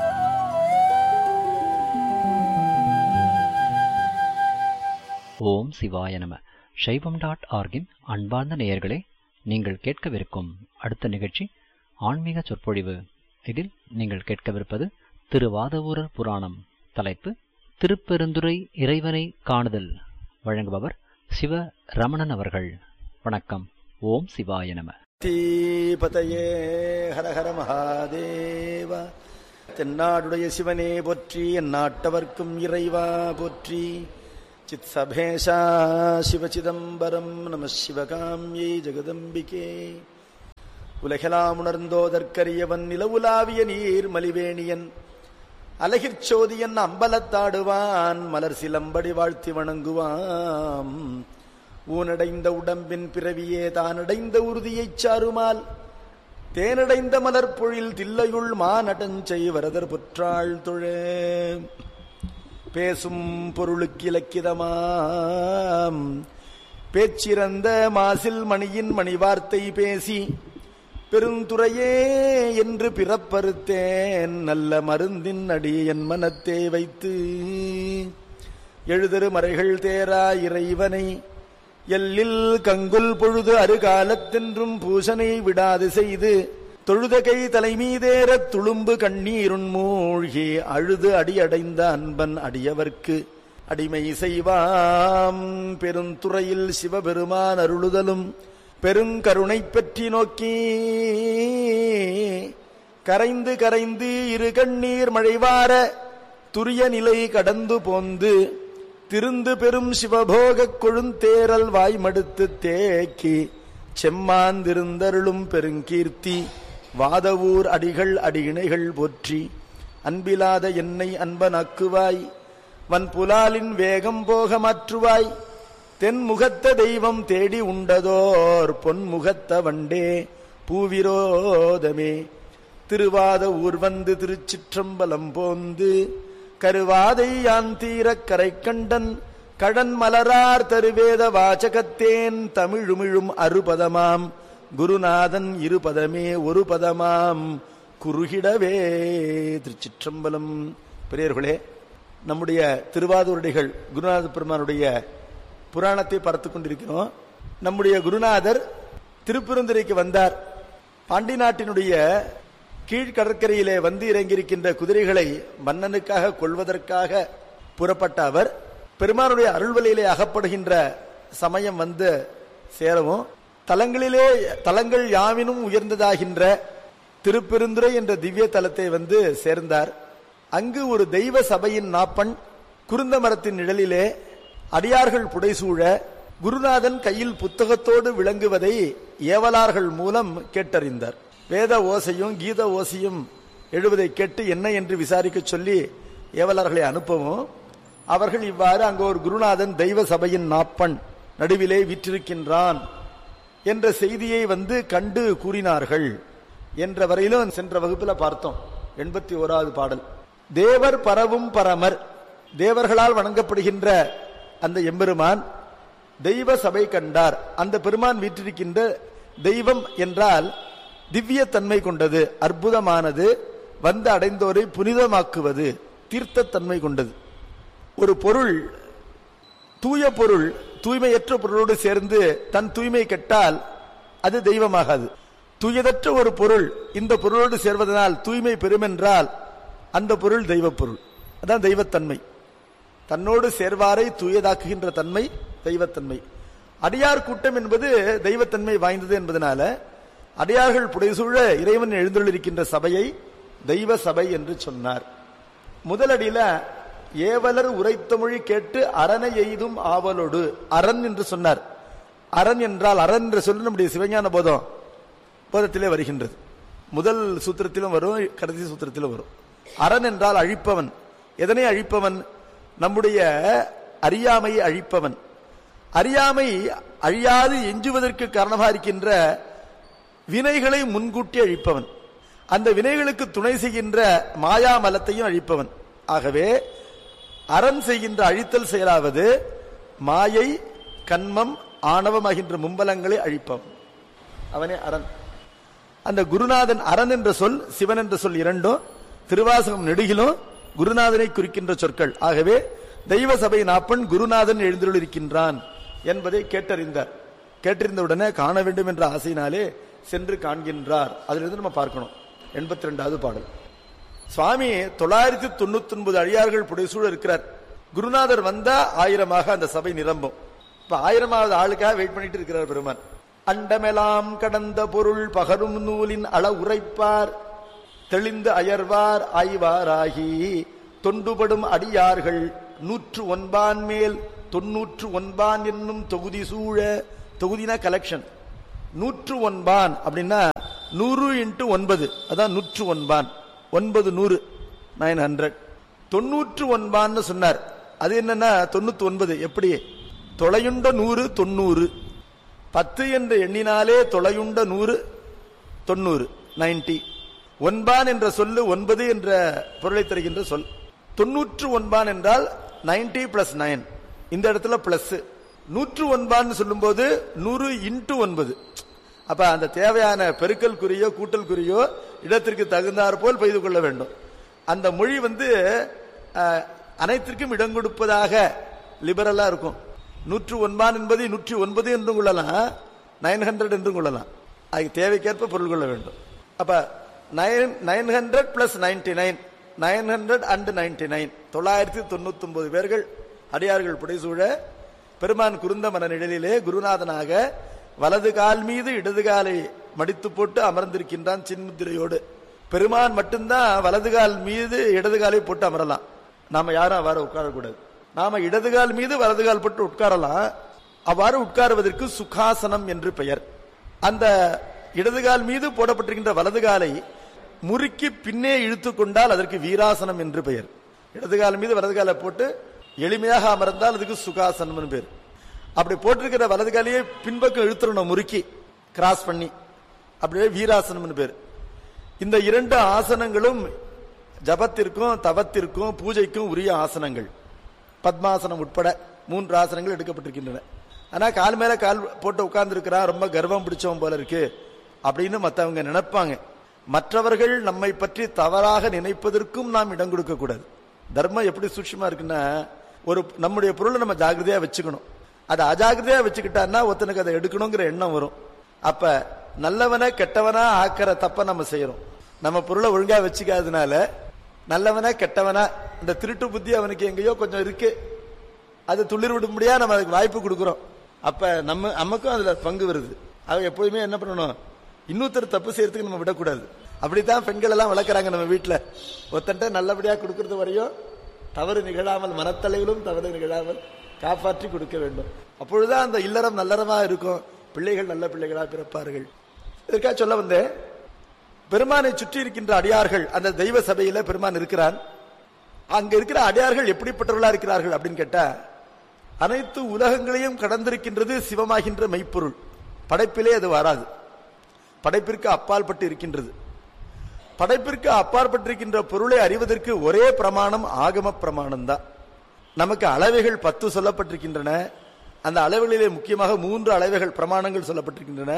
Speaker 3: ஓம் சிவாய நம சைவம் டாட் ஆர்கின் அன்பார்ந்த நேயர்களே நீங்கள் கேட்கவிருக்கும் அடுத்த நிகழ்ச்சி ஆன்மீக சொற்பொழிவு இதில் நீங்கள் கேட்கவிருப்பது திருவாதவூரர் புராணம் தலைப்பு திருப்பெருந்துறை இறைவனை காணுதல் வழங்குபவர் சிவ ரமணன் அவர்கள் வணக்கம் ஓம் சிவாய நம
Speaker 4: தீபதையே ஹர ஹர மகாதேவ தென்னாடுடைய சிவனே போற்றி எந்நாட்டவர்க்கும் இறைவா போற்றி சித் சபேஷா சிவசிதம்பரம் நம சிவகாமியை ஜெகதம்பிகே உலகெலாம் உணர்ந்தோதற்கரியவன் நிலவுலாவிய நீர் மலிவேணியன் அலகிற் அம்பலத்தாடுவான் மலர் சிலம்படி வாழ்த்தி வணங்குவாம் ஊனடைந்த உடம்பின் பிறவியே தானடைந்த உறுதியைச் சாருமால் தேனடைந்த மலர் பொழில் தில்லையுள் மாநடஞ்சை வரதர் புற்றாள் தொழ பேசும் பொருளுக்கு இலக்கிதமாம் பேச்சிறந்த மாசில் மணியின் மணி வார்த்தை பேசி பெருந்துறையே என்று பிறப்பறுத்தேன் நல்ல மருந்தின் அடி என் மனத்தே வைத்து எழுதரு மறைகள் தேரா இறைவனை எல்லில் கங்குல் பொழுது அருகாலத்தென்றும் பூசனை விடாது செய்து தொழுதகை தலைமீதேறத் துளும்பு கண்ணீருண் மூழ்கி அழுது அடியடைந்த அன்பன் அடியவர்க்கு அடிமை செய்வாம் பெருந்துறையில் சிவபெருமான் அருளுதலும் பெருங்கருணை பற்றி நோக்கி கரைந்து கரைந்து இரு கண்ணீர் மழைவார துரிய நிலை கடந்து போந்து திருந்து பெரும் சிவபோகக் கொழுந்தேரல் வாய்மடுத்து தேக்கி செம்மாந்திருந்தருளும் பெருங்கீர்த்தி வாதவூர் அடிகள் அடியிணைகள் போற்றி அன்பிலாத என்னை அன்பனாக்குவாய் வன்புலாலின் வேகம் போக மாற்றுவாய் தென்முகத்த தெய்வம் தேடி உண்டதோர் பொன்முகத்த வண்டே பூவிரோதமே திருவாத ஊர் வந்து திருச்சிற்றம்பலம் போந்து கருவாதை யான் தீரக் கரை கண்டன் கடன் மலரார் தருவேத வாசகத்தேன் தமிழுமிழும் அறுபதமாம் குருநாதன் இருபதமே ஒரு பதமாம் குறுகிடவே திருச்சிற்றம்பலம் பெரியர்களே நம்முடைய திருவாதூரடிகள் குருநாத பெருமானுடைய புராணத்தை பார்த்து கொண்டிருக்கிறோம் நம்முடைய குருநாதர் திருப்பெருந்துறைக்கு வந்தார் பாண்டி நாட்டினுடைய கீழ்கடற்கரையிலே வந்து இறங்கியிருக்கின்ற குதிரைகளை மன்னனுக்காக கொள்வதற்காக புறப்பட்ட அவர் பெருமானுடைய அருள்வலையிலே அகப்படுகின்ற சமயம் வந்து சேரவும் தலங்களிலே தலங்கள் யாவினும் உயர்ந்ததாகின்ற திருப்பெருந்துறை என்ற திவ்ய தலத்தை வந்து சேர்ந்தார் அங்கு ஒரு தெய்வ சபையின் நாப்பன் குருந்த மரத்தின் நிழலிலே அடியார்கள் புடைசூழ குருநாதன் கையில் புத்தகத்தோடு விளங்குவதை ஏவலார்கள் மூலம் கேட்டறிந்தார் வேத ஓசையும் கீத ஓசையும் எழுவதை கேட்டு என்ன என்று விசாரிக்க சொல்லி ஏவலர்களை அனுப்பவும் அவர்கள் இவ்வாறு அங்கு ஒரு குருநாதன் தெய்வ சபையின் நாப்பன் நடுவிலே விற்றிருக்கின்றான் என்ற செய்தியை வந்து கண்டு கூறினார்கள் என்ற வரையிலும் சென்ற வகுப்பில் பார்த்தோம் எண்பத்தி ஓராவது பாடல் தேவர் பரவும் பரமர் தேவர்களால் வணங்கப்படுகின்ற அந்த எம்பெருமான் தெய்வ சபை கண்டார் அந்த பெருமான் வீற்றிருக்கின்ற தெய்வம் என்றால் திவ்ய தன்மை கொண்டது அற்புதமானது வந்து அடைந்தோரை புனிதமாக்குவது தீர்த்த தன்மை கொண்டது ஒரு பொருள் தூய பொருள் தூய்மையற்ற பொருளோடு சேர்ந்து தன் தூய்மை கெட்டால் அது தெய்வமாகாது தூயதற்ற ஒரு பொருள் இந்த பொருளோடு சேர்வதனால் தூய்மை பெறுமென்றால் அந்த பொருள் தெய்வ பொருள் அதான் தெய்வத்தன்மை தன்னோடு சேர்வாரை தூயதாக்குகின்ற தன்மை தெய்வத்தன்மை அடியார் கூட்டம் என்பது தெய்வத்தன்மை வாய்ந்தது என்பதனால அடியார்கள் புடைசூழ இறைவன் எழுந்தொழிருக்கின்ற சபையை தெய்வ சபை என்று சொன்னார் முதலடியில ஏவலர் உரைத்தமொழி கேட்டு அரணை எய்தும் ஆவலோடு அரண் என்று சொன்னார் அரண் என்றால் அரண் என்று சொல்லி நம்முடைய சிவஞான போதம் போதத்திலே வருகின்றது முதல் சூத்திரத்திலும் வரும் கடைசி சூத்திரத்திலும் வரும் அரண் என்றால் அழிப்பவன் எதனை அழிப்பவன் நம்முடைய அறியாமையை அழிப்பவன் அறியாமை அழியாது எஞ்சுவதற்கு காரணமாக இருக்கின்ற வினைகளை முன்கூட்டி அழிப்பவன் அந்த வினைகளுக்கு துணை செய்கின்ற மாயா மலத்தையும் அழிப்பவன் ஆகவே அரண் செய்கின்ற அழித்தல் செயலாவது மாயை கண்மம் ஆணவமாகின்ற மும்பலங்களை அழிப்பவன் அவனே அரண் அந்த குருநாதன் அரண் என்ற சொல் சிவன் என்ற சொல் இரண்டும் திருவாசகம் நெடுகிலும் குருநாதனை குறிக்கின்ற சொற்கள் ஆகவே தெய்வ சபை நாப்பன் குருநாதன் எழுந்துள்ளிருக்கின்றான் என்பதை கேட்டறிந்தார் கேட்டறிந்தவுடனே காண வேண்டும் என்ற ஆசையினாலே சென்று காண்கின்றார் அதிலிருந்து நம்ம பார்க்கணும் எண்பத்தி ரெண்டாவது பாடல் சுவாமி தொள்ளாயிரத்தி தொண்ணூத்தி ஒன்பது அழியார்கள் புடைசூழ இருக்கிறார் குருநாதர் வந்தா ஆயிரமாக அந்த சபை நிரம்பும் இப்ப ஆயிரமாவது ஆளுக்காக வெயிட் பண்ணிட்டு இருக்கிறார் பெருமான் அண்டமெலாம் கடந்த பொருள் பகரும் நூலின் அள உரைப்பார் தெளிந்து அயர்வார் ஆய்வாராகி தொண்டுபடும் அடியார்கள் நூற்று ஒன்பான் மேல் தொன்னூற்று ஒன்பான் என்னும் தொகுதி சூழ தொகுதினா கலெக்ஷன் நூற்று ஒன்பான் அப்படின்னா நூறு இன்ட்டு ஒன்பது அதான் நூற்று ஒன்பான் ஒன்பது நூறு நைன் ஹண்ட்ரட் தொண்ணூற்று ஒன்பான்னு சொன்னார் அது என்னன்னா தொண்ணூத்தி ஒன்பது எப்படி தொலையுண்ட நூறு தொண்ணூறு பத்து என்று எண்ணினாலே தொலையுண்ட நூறு தொண்ணூறு நைன்டி ஒன்பான் என்ற சொல்லு ஒன்பது என்ற பொருளை தருகின்ற சொல் தொண்ணூற்று ஒன்பான் என்றால் நைன்டி பிளஸ் நைன் இந்த இடத்துல பிளஸ் நூற்று ஒன்பான்னு சொல்லும்போது நூறு இன்ட்டு ஒன்பது அப்ப அந்த தேவையான பெருக்கல் குறியோ கூட்டல் குறியோ இடத்திற்கு தகுந்தாற் போல் பெய்து கொள்ள வேண்டும் அந்த மொழி வந்து அஹ், அனைத்திற்கும் இடம் கொடுப்பதாக லிபரலா இருக்கும் நூற்று ஒன்பான் என்பதை நூற்றி ஒன்பது என்றும் கொள்ளலாம் நைன் ஹண்ட்ரட் என்றும் கொள்ளலாம் அது தேவைக்கேற்ப பொருள் கொள்ள வேண்டும் அப்ப nine nine hundred plus ninety nine nine hundred and ninety nine தொள்ளாயிரத்தி தொண்ணூத்தி ஒன்பது பேர்கள் அடியார்கள் புடைசூழ பெருமான் குருந்த மன நிழலிலே குருநாதனாக வலது கால் மீது இடது காலை மடித்து போட்டு அமர்ந்திருக்கின்றான் சின்முத்திரையோடு பெருமான் மட்டும்தான் வலது கால் மீது இடது காலை போட்டு அமரலாம் நாம யாரும் அவ்வாறு உட்காரக்கூடாது நாம இடது கால் மீது வலது கால் போட்டு உட்காரலாம் அவ்வாறு உட்காருவதற்கு சுகாசனம் என்று பெயர் அந்த இடது கால் மீது போடப்பட்டிருக்கின்ற வலது காலை முறுக்கி பின்னே இழுத்து கொண்டால் அதற்கு வீராசனம் என்று பெயர் இடது கால் மீது வலது காலை போட்டு எளிமையாக அமர்ந்தால் அதுக்கு சுகாசனம் பேர் அப்படி போட்டிருக்கிற வலது காலையே பின்பக்கம் இழுத்துறணும் முறுக்கி கிராஸ் பண்ணி அப்படியே வீராசனம்னு பேர் இந்த இரண்டு ஆசனங்களும் ஜபத்திற்கும் தவத்திற்கும் பூஜைக்கும் உரிய ஆசனங்கள் பத்மாசனம் உட்பட மூன்று ஆசனங்கள் எடுக்கப்பட்டிருக்கின்றன ஆனா கால் மேல கால் போட்டு உட்கார்ந்து இருக்கிறான் ரொம்ப கர்வம் பிடிச்சவன் போல இருக்கு அப்படின்னு மத்தவங்க நினைப்பாங்க மற்றவர்கள் நம்மை பற்றி தவறாக நினைப்பதற்கும் நாம் இடம் கொடுக்க கூடாது தர்மம் எப்படி சூட்சமா இருக்குன்னா ஒரு நம்முடைய பொருளை நம்ம ஜாகிரதையா வச்சுக்கணும் அதை அஜாகிரதையா வச்சுக்கிட்டான்னா ஒருத்தனுக்கு அதை எடுக்கணுங்கிற எண்ணம் வரும் அப்ப நல்லவனை கெட்டவனா ஆக்கிற தப்ப நம்ம செய்யறோம் நம்ம பொருளை ஒழுங்கா வச்சுக்காதனால நல்லவனா கெட்டவனா இந்த திருட்டு புத்தி அவனுக்கு எங்கேயோ கொஞ்சம் இருக்கு அது துளிர் விட முடியா நம்ம அதுக்கு வாய்ப்பு கொடுக்குறோம் அப்ப நம்ம நமக்கும் அதுல பங்கு வருது அவ எப்போதுமே என்ன பண்ணணும் இன்னொருத்தர் தப்பு செய்யறதுக்கு நம்ம விடக்கூடாது அப்படித்தான் பெண்கள் எல்லாம் வளர்க்குறாங்க நம்ம வீட்டுல ஒருத்தன்ட்ட நல்லபடியா கொடுக்கறது வரையும் தவறு நிகழாமல் மனத்தலைவிலும் தவறு நிகழாமல் காப்பாற்றி கொடுக்க வேண்டும் அப்பொழுதுதான் அந்த இல்லறம் நல்லறமா இருக்கும் பிள்ளைகள் நல்ல பிள்ளைகளா பிறப்பார்கள் இதற்காக சொல்ல வந்தேன் பெருமானை சுற்றி இருக்கின்ற அடியார்கள் அந்த தெய்வ சபையில பெருமான் இருக்கிறான் அங்க இருக்கிற அடியார்கள் எப்படிப்பட்டவர்களா இருக்கிறார்கள் அப்படின்னு கேட்டா அனைத்து உலகங்களையும் கடந்திருக்கின்றது சிவமாகின்ற மெய்ப்பொருள் படைப்பிலே அது வராது படைப்பிற்கு அப்பால் பட்டு இருக்கின்றது படைப்பிற்கு அப்பாற்பட்டிருக்கின்ற பொருளை அறிவதற்கு ஒரே பிரமாணம் ஆகம பிரமாணம் தான் நமக்கு அளவைகள் பத்து சொல்லப்பட்டிருக்கின்றன அந்த அளவுகளிலே முக்கியமாக மூன்று அளவைகள் பிரமாணங்கள் சொல்லப்பட்டிருக்கின்றன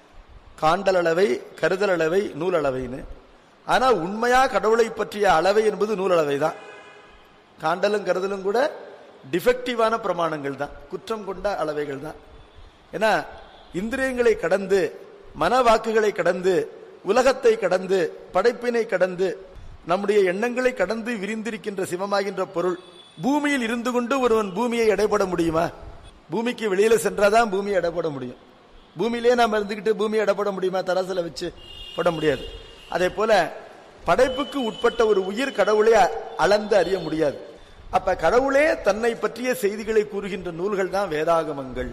Speaker 4: காண்டல் அளவை கருதல் அளவை நூல் அளவைன்னு ஆனா உண்மையா கடவுளை பற்றிய அளவை என்பது நூல் அளவை தான் காண்டலும் கருதலும் கூட டிஃபெக்டிவான பிரமாணங்கள் தான் குற்றம் கொண்ட அளவைகள் தான் ஏன்னா இந்திரியங்களை கடந்து மன வாக்குகளை கடந்து உலகத்தை கடந்து படைப்பினை கடந்து நம்முடைய எண்ணங்களை கடந்து விரிந்திருக்கின்ற சிவமாகின்ற பொருள் பூமியில் இருந்து கொண்டு ஒருவன் பூமியை எடைபட முடியுமா பூமிக்கு வெளியில சென்றாதான் பூமியை எடைபட முடியும் பூமியிலே நாம் இருந்துகிட்டு பூமியை எடைபட முடியுமா தராசுல வச்சு போட முடியாது அதே போல படைப்புக்கு உட்பட்ட ஒரு உயிர் கடவுளை அ- அளந்து அறிய முடியாது அப்ப கடவுளே தன்னை பற்றிய செய்திகளை கூறுகின்ற நூல்கள் தான் வேதாகமங்கள்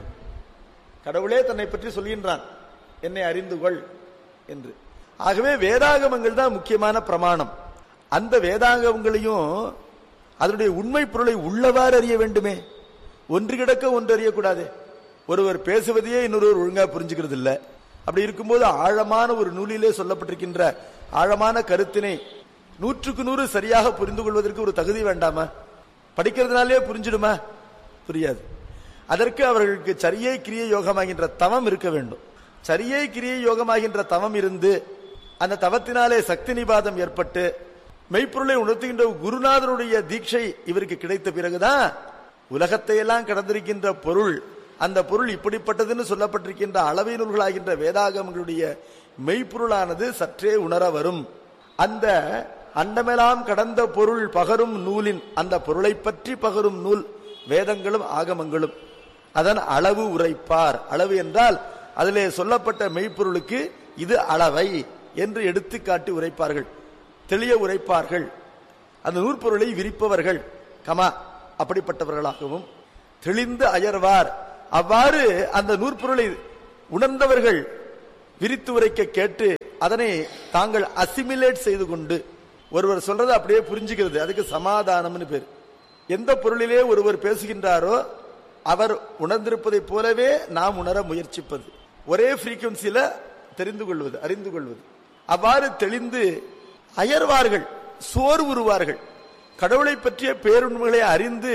Speaker 4: கடவுளே தன்னை பற்றி சொல்கின்றான் என்னை அறிந்து கொள் என்று ஆகவே வேதாகமங்கள் தான் முக்கியமான பிரமாணம் அந்த வேதாகமங்களையும் அதனுடைய உண்மை பொருளை உள்ளவாறு அறிய வேண்டுமே ஒன்று கிடக்க ஒன்று அறியக்கூடாது ஒருவர் பேசுவதையே இன்னொருவர் ஒழுங்கா புரிஞ்சுக்கிறது இல்ல அப்படி இருக்கும்போது ஆழமான ஒரு நூலிலே சொல்லப்பட்டிருக்கின்ற ஆழமான கருத்தினை நூற்றுக்கு நூறு சரியாக புரிந்து கொள்வதற்கு ஒரு தகுதி வேண்டாமா படிக்கிறதுனாலே புரிஞ்சிடுமா புரியாது அதற்கு அவர்களுக்கு சரியை கிரியை யோகமாகின்ற தவம் இருக்க வேண்டும் சரியை கிரியை யோகமாகின்ற தவம் இருந்து அந்த தவத்தினாலே சக்தி நிபாதம் ஏற்பட்டு மெய்ப்பொருளை உணர்த்துகின்ற குருநாதருடைய தீட்சை இவருக்கு கிடைத்த பிறகுதான் உலகத்தை எல்லாம் கடந்திருக்கின்ற பொருள் அந்த பொருள் இப்படிப்பட்டதுன்னு சொல்லப்பட்டிருக்கின்ற அளவை நூல்களாகின்ற வேதாகமங்களுடைய மெய்ப்பொருளானது சற்றே உணர வரும் அந்த அண்டமெல்லாம் கடந்த பொருள் பகரும் நூலின் அந்த பொருளை பற்றி பகரும் நூல் வேதங்களும் ஆகமங்களும் அதன் அளவு உரைப்பார் அளவு என்றால் அதிலே சொல்லப்பட்ட மெய்ப்பொருளுக்கு இது அளவை என்று எடுத்துக்காட்டி உரைப்பார்கள் தெளிய உரைப்பார்கள் அந்த நூற்பொருளை விரிப்பவர்கள் கமா அப்படிப்பட்டவர்களாகவும் தெளிந்து அயர்வார் அவ்வாறு அந்த நூற்பொருளை உணர்ந்தவர்கள் விரித்து உரைக்க கேட்டு அதனை தாங்கள் அசிமிலேட் செய்து கொண்டு ஒருவர் சொல்றதை அப்படியே புரிஞ்சுக்கிறது அதுக்கு சமாதானம்னு பேர் எந்த பொருளிலே ஒருவர் பேசுகின்றாரோ அவர் உணர்ந்திருப்பதைப் போலவே நாம் உணர முயற்சிப்பது ஒரே ஃப்ரீக்குவன்சியில தெரிந்து கொள்வது அறிந்து கொள்வது அவ்வாறு தெளிந்து அயர்வார்கள் சோர்வுறுவார்கள் கடவுளை பற்றிய பேருண்மைகளை அறிந்து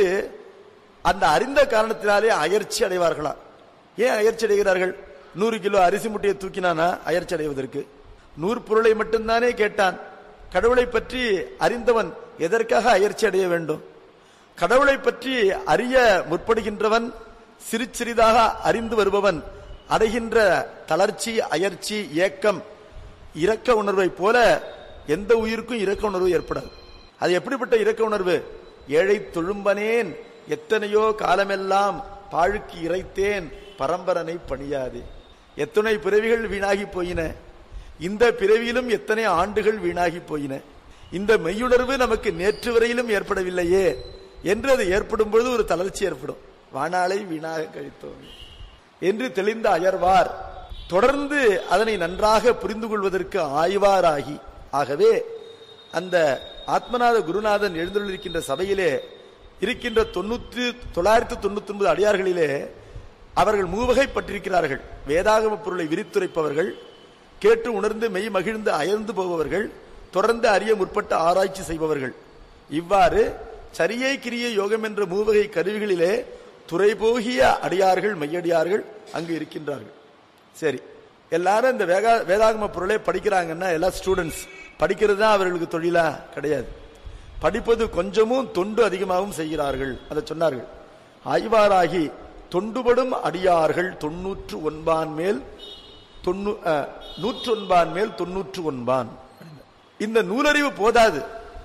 Speaker 4: அந்த அறிந்த காரணத்தினாலே அயர்ச்சி அடைவார்களா ஏன் அயர்ச்சி அடைகிறார்கள் நூறு கிலோ அரிசி முட்டையை தூக்கினானா அயர்ச்சி அடைவதற்கு நூறு பொருளை மட்டும்தானே கேட்டான் கடவுளை பற்றி அறிந்தவன் எதற்காக அயர்ச்சி அடைய வேண்டும் கடவுளை பற்றி அறிய முற்படுகின்றவன் சிறு சிறிதாக அறிந்து வருபவன் அடைகின்ற தளர்ச்சி அயர்ச்சி ஏக்கம் இரக்க உணர்வை போல எந்த உயிருக்கும் இரக்க உணர்வு ஏற்படாது அது எப்படிப்பட்ட இரக்க உணர்வு ஏழை தொழும்பனேன் எத்தனையோ காலமெல்லாம் பாழுக்கு இறைத்தேன் பரம்பரனை பணியாது எத்தனை பிறவிகள் வீணாகி போயின இந்த பிறவியிலும் எத்தனை ஆண்டுகள் வீணாகி போயின இந்த மெய்யுணர்வு நமக்கு நேற்று வரையிலும் ஏற்படவில்லையே என்று அது ஏற்படும் பொழுது ஒரு தளர்ச்சி ஏற்படும் வானாளை வீணாக கழித்தோம் என்று தெளிந்த அயர்வார் தொடர்ந்து அதனை நன்றாக புரிந்து கொள்வதற்கு ஆய்வாராகி ஆகவே அந்த ஆத்மநாத குருநாதன் எழுந்துள்ளிருக்கின்ற சபையிலே இருக்கின்ற தொண்ணூத்தி தொள்ளாயிரத்தி தொண்ணூத்தி ஒன்பது அடியார்களிலே அவர்கள் மூவகைப்பட்டிருக்கிறார்கள் வேதாகம பொருளை விரித்துரைப்பவர்கள் கேட்டு உணர்ந்து மெய் மகிழ்ந்து அயர்ந்து போபவர்கள் தொடர்ந்து அறிய முற்பட்ட ஆராய்ச்சி செய்பவர்கள் இவ்வாறு சரியை கிரிய யோகம் என்ற மூவகை கருவிகளிலே துறை போகிய அடியார்கள் மெய்யடியார்கள் அங்கு இருக்கின்றார்கள் சரி எல்லாரும் இந்த வேகா வேதாகம பொருளை படிக்கிறாங்கன்னா எல்லா ஸ்டூடெண்ட்ஸ் படிக்கிறது தான் அவர்களுக்கு தொழிலா கிடையாது படிப்பது கொஞ்சமும் தொண்டு அதிகமாகவும் செய்கிறார்கள் அதை சொன்னார்கள் ஆய்வாராகி தொண்டுபடும் அடியார்கள் தொன்னூற்று ஒன்பான் மேல் தொண்ணூ அஹ், நூற்று ஒன்பான் மேல் தொன்னூற்று ஒன்பான் இந்த நூலறிவு போதாது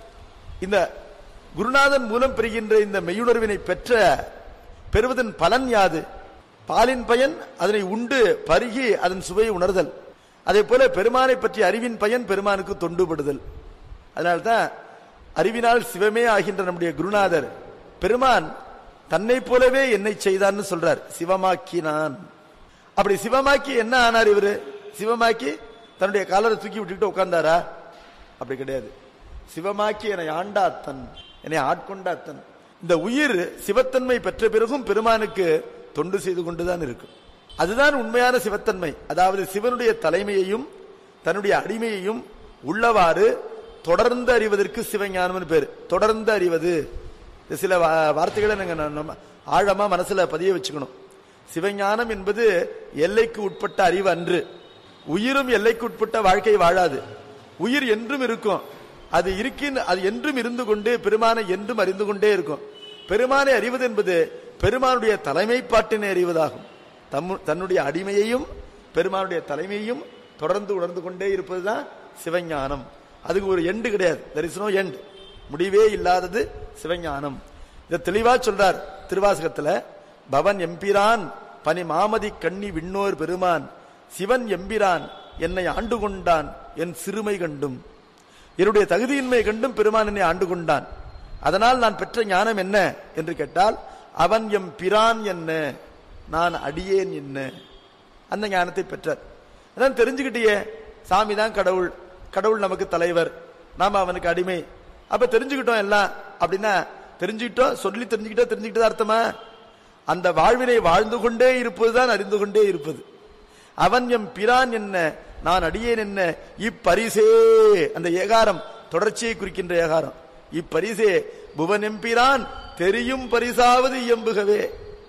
Speaker 4: இந்த குருநாதன் மூலம் பெறுகின்ற இந்த மெய்யுணர்வினை பெற்ற பெறுவதன் பலன் யாது பாலின் பயன் அதனை உண்டு பருகி அதன் சுவையை உணர்தல் அதே போல பெருமானை பற்றிய அறிவின் பயன் பெருமானுக்கு தொண்டுபடுதல் அதனால்தான் அறிவினால் சிவமே ஆகின்ற நம்முடைய குருநாதர் பெருமான் தன்னை போலவே என்னை செய்தான்னு சொல்றார் சிவமாக்கினான் அப்படி சிவமாக்கி என்ன ஆனார் இவரு சிவமாக்கி தன்னுடைய காலரை தூக்கி விட்டுக்கிட்டு உட்கார்ந்தாரா அப்படி கிடையாது சிவமாக்கி என்னை ஆண்டாத்தன் என்னை ஆட்கொண்டாத்தன் இந்த உயிர் சிவத்தன்மை பெற்ற பிறகும் பெருமானுக்கு தொண்டு செய்து கொண்டுதான் இருக்கும் அதுதான் உண்மையான சிவத்தன்மை அதாவது சிவனுடைய தலைமையையும் தன்னுடைய அடிமையையும் உள்ளவாறு தொடர்ந்து அறிவதற்கு சிவஞானம்னு பேர் தொடர்ந்து அறிவது இது சில வா- வார்த்தைகளை நீங்க ந- நம்ம ஆழமா மனசுல பதிய வச்சுக்கணும் சிவஞானம் என்பது எல்லைக்கு உட்பட்ட அறிவு அன்று உயிரும் எல்லைக்கு உட்பட்ட வாழ்க்கை வாழாது உயிர் என்றும் இருக்கும் அது இருக்கின் அது என்றும் இருந்து கொண்டு பெருமானை என்றும் அறிந்து கொண்டே இருக்கும் பெருமானை அறிவது என்பது பெருமானுடைய தலைமைப்பாட்டினை அறிவதாகும் தம்மு- தன்னுடைய அடிமையையும் பெருமானுடைய தலைமையையும் தொடர்ந்து உணர்ந்து கொண்டே இருப்பதுதான் சிவஞானம் அதுக்கு ஒரு எண்டு கிடையாது there is no end முடிவே இல்லாதது சிவஞானம் இதை தெளிவா சொல்றார் திருவாசகத்துல பவன் எம்பிரான் பனி மாமதி கண்ணி விண்ணோர் பெருமான் சிவன் எம்பிரான் என்னை ஆண்டு கொண்டான் என் சிறுமை கண்டும் என்னுடைய தகுதியின்மை கண்டும் பெருமான் என்னை ஆண்டு கொண்டான் அதனால் நான் பெற்ற ஞானம் என்ன என்று கேட்டால் அவன் எம் பிரான் என்ன நான் அடியேன் என்ன அந்த ஞானத்தை பெற்றார் அதான் தெரிஞ்சுக்கிட்டியே சாமி தான் கடவுள் கடவுள் நமக்கு தலைவர் நாம அவனுக்கு அடிமை அப்ப தெரிஞ்சுக்கிட்டோம் எல்லாம் அப்படின்னா தெரிஞ்சுக்கிட்டோம் சொல்லி தெரிஞ்சுக்கிட்டோம் தெரிஞ்சுக்கிட்டது அர்த்தமா அந்த வாழ்வினை வாழ்ந்து கொண்டே இருப்பதுதான் அறிந்து கொண்டே இருப்பது அவன் எம் பிரான் என்ன நான் அடியேன் என்ன இப்பரிசே அந்த ஏகாரம் தொடர்ச்சியை குறிக்கின்ற ஏகாரம் இப்பரிசே புவன் எம்பிரான் தெரியும் பரிசாவது இயம்புகவே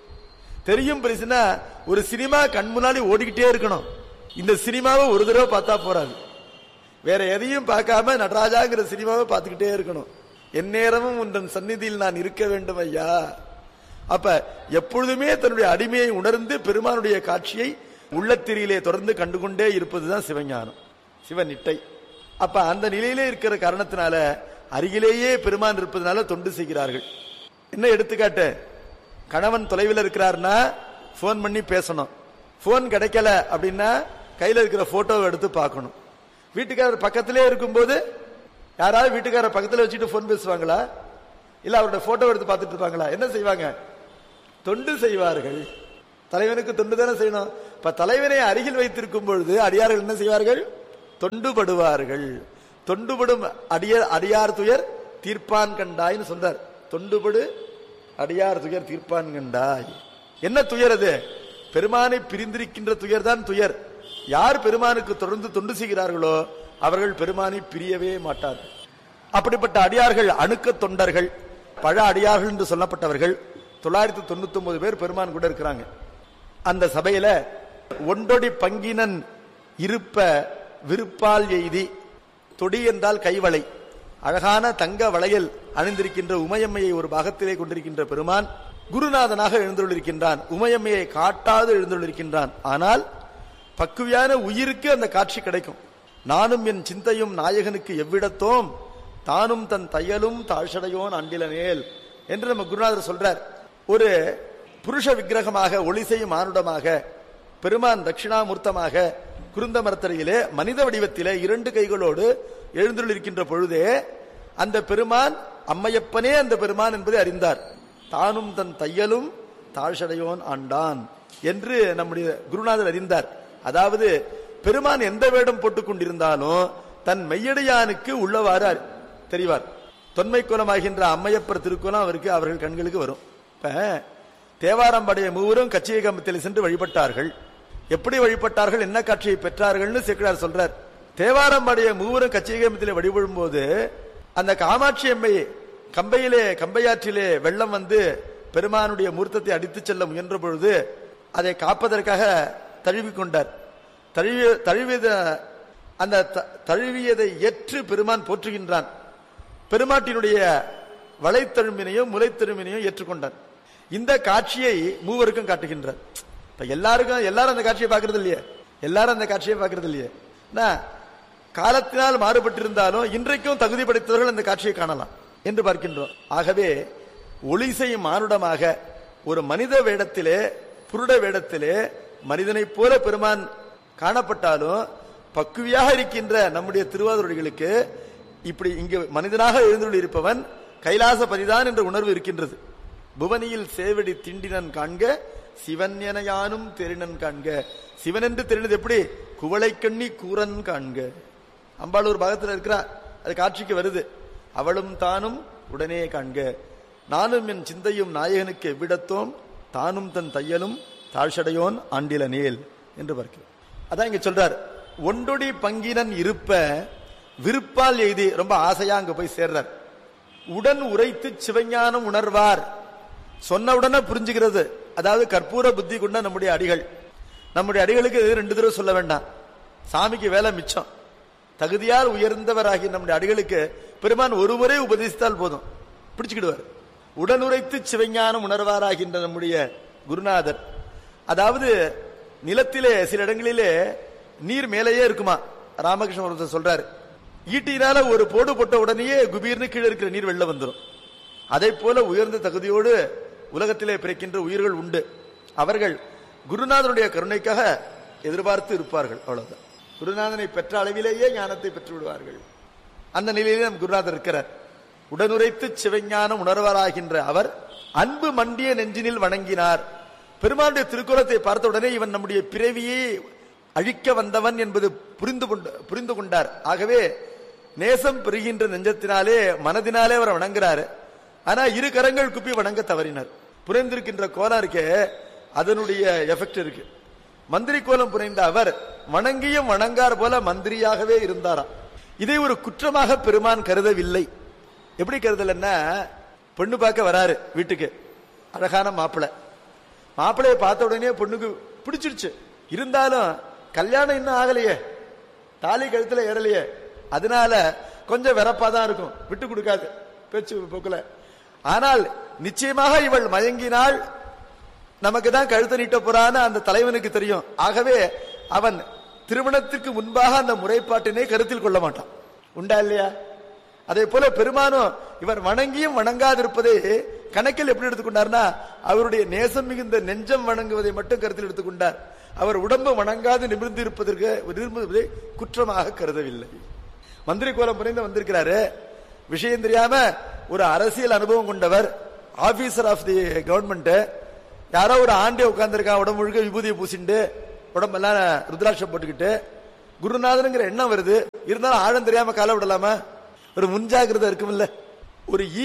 Speaker 4: தெரியும் பரிசுனா ஒரு சினிமா கண் முன்னாடி ஓடிக்கிட்டே இருக்கணும் இந்த சினிமாவை ஒரு தடவை பார்த்தா போறாது வேற எதையும் பார்க்காம நடராஜாங்கிற சினிமாவை பார்த்துக்கிட்டே இருக்கணும் எந்நேரமும் உந்தன் சந்நிதியில் நான் இருக்க வேண்டும் ஐயா அப்ப எப்பொழுதுமே தன்னுடைய அடிமையை உணர்ந்து பெருமானுடைய காட்சியை உள்ளத்திரியிலே தொடர்ந்து கண்டுகொண்டே இருப்பதுதான் சிவஞானம் சிவநிட்டை அப்ப அந்த நிலையிலே இருக்கிற காரணத்தினால அருகிலேயே பெருமான் இருப்பதனால தொண்டு செய்கிறார்கள் என்ன எடுத்துக்காட்டு கணவன் தொலைவில் இருக்கிறார்னா ஃபோன் பண்ணி பேசணும் ஃபோன் கிடைக்கல அப்படின்னா கையில இருக்கிற போட்டோவை எடுத்து பார்க்கணும் வீட்டுக்காரர் பக்கத்திலே இருக்கும்போது யாராவது வீட்டுக்காரர் பக்கத்துல வச்சுட்டு ஃபோன் பேசுவாங்களா இல்ல அவருடைய போட்டோ எடுத்து பார்த்துட்டு இருப்பாங்களா என்ன செய்வாங்க தொண்டு செய்வார்கள் தலைவனுக்கு தொண்டு தானே செய்யணும் இப்ப தலைவனை அருகில் வைத்திருக்கும் பொழுது அடியார்கள் என்ன செய்வார்கள் தொண்டுபடுவார்கள் தொண்டுபடும் அடிய அடியார் துயர் தீர்ப்பான் கண்டாய்னு சொல்றார் தொண்டுபடு அடியார் துயர் தீர்ப்பான் கண்டாய் என்ன துயர் அது பெருமானை பிரிந்திருக்கின்ற துயர் தான் துயர் யார் பெருமானுக்கு தொடர்ந்து தொண்டு செய்கிறார்களோ அவர்கள் பெருமானை பிரியவே மாட்டார்கள் அப்படிப்பட்ட அடியார்கள் அணுக்க தொண்டர்கள் பழ அடியார்கள் என்று சொல்லப்பட்டவர்கள் தொள்ளாயிரத்தி தொண்ணூத்தி ஒன்பது பேர் பெருமான் கூட இருக்கிறாங்க அந்த சபையில ஒன்றொடி பங்கினன் இருப்ப விருப்பால் எய்தி தொடி என்றால் கைவளை அழகான தங்க வளையல் அணிந்திருக்கின்ற உமையம்மையை ஒரு பாகத்திலே கொண்டிருக்கின்ற பெருமான் குருநாதனாக எழுந்துள்ளிருக்கின்றான் உமையம்மையை காட்டாது எழுந்துள்ளிருக்கின்றான் ஆனால் பக்குவியான உயிருக்கு அந்த காட்சி கிடைக்கும் நானும் என் சிந்தையும் நாயகனுக்கு எவ்விடத்தோம் தானும் தன் தையலும் தாழ்சடையோன் அண்டிலனேல் என்று நம்ம குருநாதர் சொல்றார் ஒரு புருஷ விக்கிரகமாக ஒளிசெய்யும் மானுடமாக பெருமான் தட்சிணாமூர்த்தமாக குருந்த மரத்தரையிலே மனித வடிவத்திலே இரண்டு கைகளோடு எழுந்துள்ளிருக்கின்ற பொழுதே அந்த பெருமான் அம்மையப்பனே அந்த பெருமான் என்பதை அறிந்தார் தானும் தன் தையலும் தாழ்சடையோன் ஆண்டான் என்று நம்முடைய குருநாதர் அறிந்தார் அதாவது பெருமான் எந்த வேடம் போட்டுக் கொண்டிருந்தாலும் தன் மெய்யடையானுக்கு உள்ளவாறு அறி- தெரிவார் தொன்மை குலமாகின்ற அம்மையப்பர் திருக்குலம் அவருக்கு அவர்கள் கண்களுக்கு வரும் இப்ப தேவாரம்படைய மூவரும் கச்சிய கம்பத்தில் சென்று வழிபட்டார்கள் எப்படி வழிபட்டார்கள் என்ன காட்சியை பெற்றார்கள்னு சேக்கிழார் சொல்றார் தேவாரம்படைய மூவரும் கச்சிய கம்பத்தில் வழிபடும் போது அந்த காமாட்சி அம்மை கம்பையிலே கம்பையாற்றிலே வெள்ளம் வந்து பெருமானுடைய மூர்த்தத்தை அடித்துச் செல்ல முயன்ற பொழுது அதை காப்பதற்காக தழுவிக் கொண்டார் தழுவிய தழுவியத அந்த த- தழுவியதை ஏற்று பெருமான் போற்றுகின்றான் பெருமாட்டினுடைய வளைத்தழும்பினையும் முளைத்தழும்பினையும் ஏற்றுக்கொண்டார் இந்த காட்சியை மூவருக்கும் காட்டுகின்றார் இப்ப எல்லாருக்கும் எல்லாரும் அந்த காட்சியை பார்க்கறது இல்லையே எல்லாரும் அந்த காட்சியை பார்க்கறது இல்லையே என்ன? காலத்தினால் மாறுபட்டிருந்தாலும் இன்றைக்கும் தகுதி படைத்தவர்கள் அந்த காட்சியை காணலாம் என்று பார்க்கின்றோம் ஆகவே ஒளி செய்யும் மானுடமாக ஒரு மனித வேடத்திலே புருட வேடத்திலே மனிதனைப் போல பெருமான் காணப்பட்டாலும் பக்குவியாக இருக்கின்ற நம்முடைய திருவாதிரைகளுக்கு இப்படி இங்கு மனிதனாக எழுந்துள்ள இருப்பவன் கைலாச பதிதான் என்ற உணர்வு இருக்கின்றது புவனியில் சேவடி திண்டினன் காண்க சிவன் என யானும் தெரினன் காண்க சிவன் என்று தெரிந்தது எப்படி குவளை கண்ணி கூரன் காண்க அம்பாளூர் பாகத்தில் இருக்கிறார் அது காட்சிக்கு வருது அவளும் தானும் உடனே காண்க நானும் என் சிந்தையும் நாயகனுக்கு எவ்விடத்தோம் தானும் தன் தையலும் தாழ்சடையோன் ஆண்டிலனேல் என்று பார்க்கிறோம் அதான் இங்க சொல்றார் ஒன்றொடி பங்கினன் இருப்ப விருப்பால் எய்தி ரொம்ப ஆசையா அங்க போய் சேர்றார் உடன் உரைத்து சிவஞானம் உணர்வார் சொன்ன உடனே புரிஞ்சுக்கிறது அதாவது கற்பூர புத்தி கொண்ட நம்முடைய அடிகள் நம்முடைய அடிகளுக்கு ரெண்டு தடவை சொல்ல வேண்டாம் சாமிக்கு வேலை மிச்சம் தகுதியால் உயர்ந்தவராகி நம்முடைய அடிகளுக்கு பெருமான் ஒருமுறை உபதேசித்தால் போதும் பிடிச்சுக்கிடுவார் உடனுரைத்து சிவஞானம் உணர்வாராகின்ற நம்முடைய குருநாதர் அதாவது நிலத்திலே சில இடங்களிலே நீர் மேலேயே இருக்குமா ராமகிருஷ்ண ஒருத்தர் சொல்றாரு ஈட்டினால ஒரு போடு போட்ட உடனேயே குபீர்னு கீழே இருக்கிற நீர் வெளில வந்துடும் அதை போல உயர்ந்த தகுதியோடு உலகத்திலே பிறக்கின்ற உயிர்கள் உண்டு அவர்கள் குருநாதனுடைய கருணைக்காக எதிர்பார்த்து இருப்பார்கள் அவ்வளவுதான் குருநாதனை பெற்ற அளவிலேயே ஞானத்தை பெற்று விடுவார்கள் அந்த நிலையிலே நம் குருநாதர் இருக்கிறார் உடனுரைத்து சிவஞானம் உணர்வராகின்ற அவர் அன்பு மண்டிய நெஞ்சினில் வணங்கினார் பெருமானுடைய திருக்குறத்தை பார்த்த உடனே இவன் நம்முடைய பிறவியை அழிக்க வந்தவன் என்பது புரிந்து கொண்டு புரிந்து கொண்டார் ஆகவே நேசம் பெறுகின்ற நெஞ்சத்தினாலே மனதினாலே அவரை வணங்குறாரு ஆனா இரு கரங்கள் குப்பி வணங்க தவறினார் புரிந்திருக்கின்ற கோலம் இருக்கே அதனுடைய எஃபெக்ட் இருக்கு மந்திரி கோலம் புரிந்த அவர் வணங்கியும் வணங்கார் போல மந்திரியாகவே இருந்தாராம் இதை ஒரு குற்றமாக பெருமான் கருதவில்லை எப்படி கருதலன்னா பொண்ணு பார்க்க வராரு வீட்டுக்கு அழகான மாப்பிள்ளை மாப்பிள்ளைய பார்த்த உடனே பொண்ணுக்கு பிடிச்சிருச்சு இருந்தாலும் கல்யாணம் இன்னும் ஆகலையே தாலி கழுத்துல ஏறலையே அதனால கொஞ்சம் வெறப்பா தான் இருக்கும் விட்டு கொடுக்காது பேச்சு போக்குல ஆனால் நிச்சயமாக இவள் மயங்கினாள் நமக்கு தான் கழுத்தை நீட்ட போறான்னு அந்த தலைவனுக்கு தெரியும் ஆகவே அவன் திருமணத்திற்கு முன்பாக அந்த முறைப்பாட்டினை கருத்தில் கொள்ள மாட்டான் உண்டா இல்லையா அதே போல பெருமானும் இவர் வணங்கியும் வணங்காதிருப்பதை கணக்கில் எப்படி எடுத்துக்கொண்டார்னா அவருடைய நேசம் மிகுந்த நெஞ்சம் வணங்குவதை மட்டும் கருத்தில் எடுத்துக்கொண்டார் அவர் உடம்பு வணங்காது நிமிர்ந்து இருப்பதற்கு நிமிர்ந்துவதை குற்றமாக கருதவில்லை மந்திரி கோலம் புரிந்து வந்திருக்கிறாரு விஷயம் தெரியாம ஒரு அரசியல் அனுபவம் கொண்டவர் ஆபீசர் ஆஃப் தி கவர்மெண்ட் யாரோ ஒரு ஆண்டே உட்கார்ந்துருக்கான் உடம்பு முழுக்க விபூதியை பூசிண்டு உடம்பெல்லாம் ருத்ராட்சம் போட்டுக்கிட்டு குருநாதனுங்கிற எண்ணம் வருது இருந்தாலும் ஆழம் தெரியாம கால விடலாமா ஒரு முன்ஜாகிரதை இருக்குமில்ல ஒரு ஈ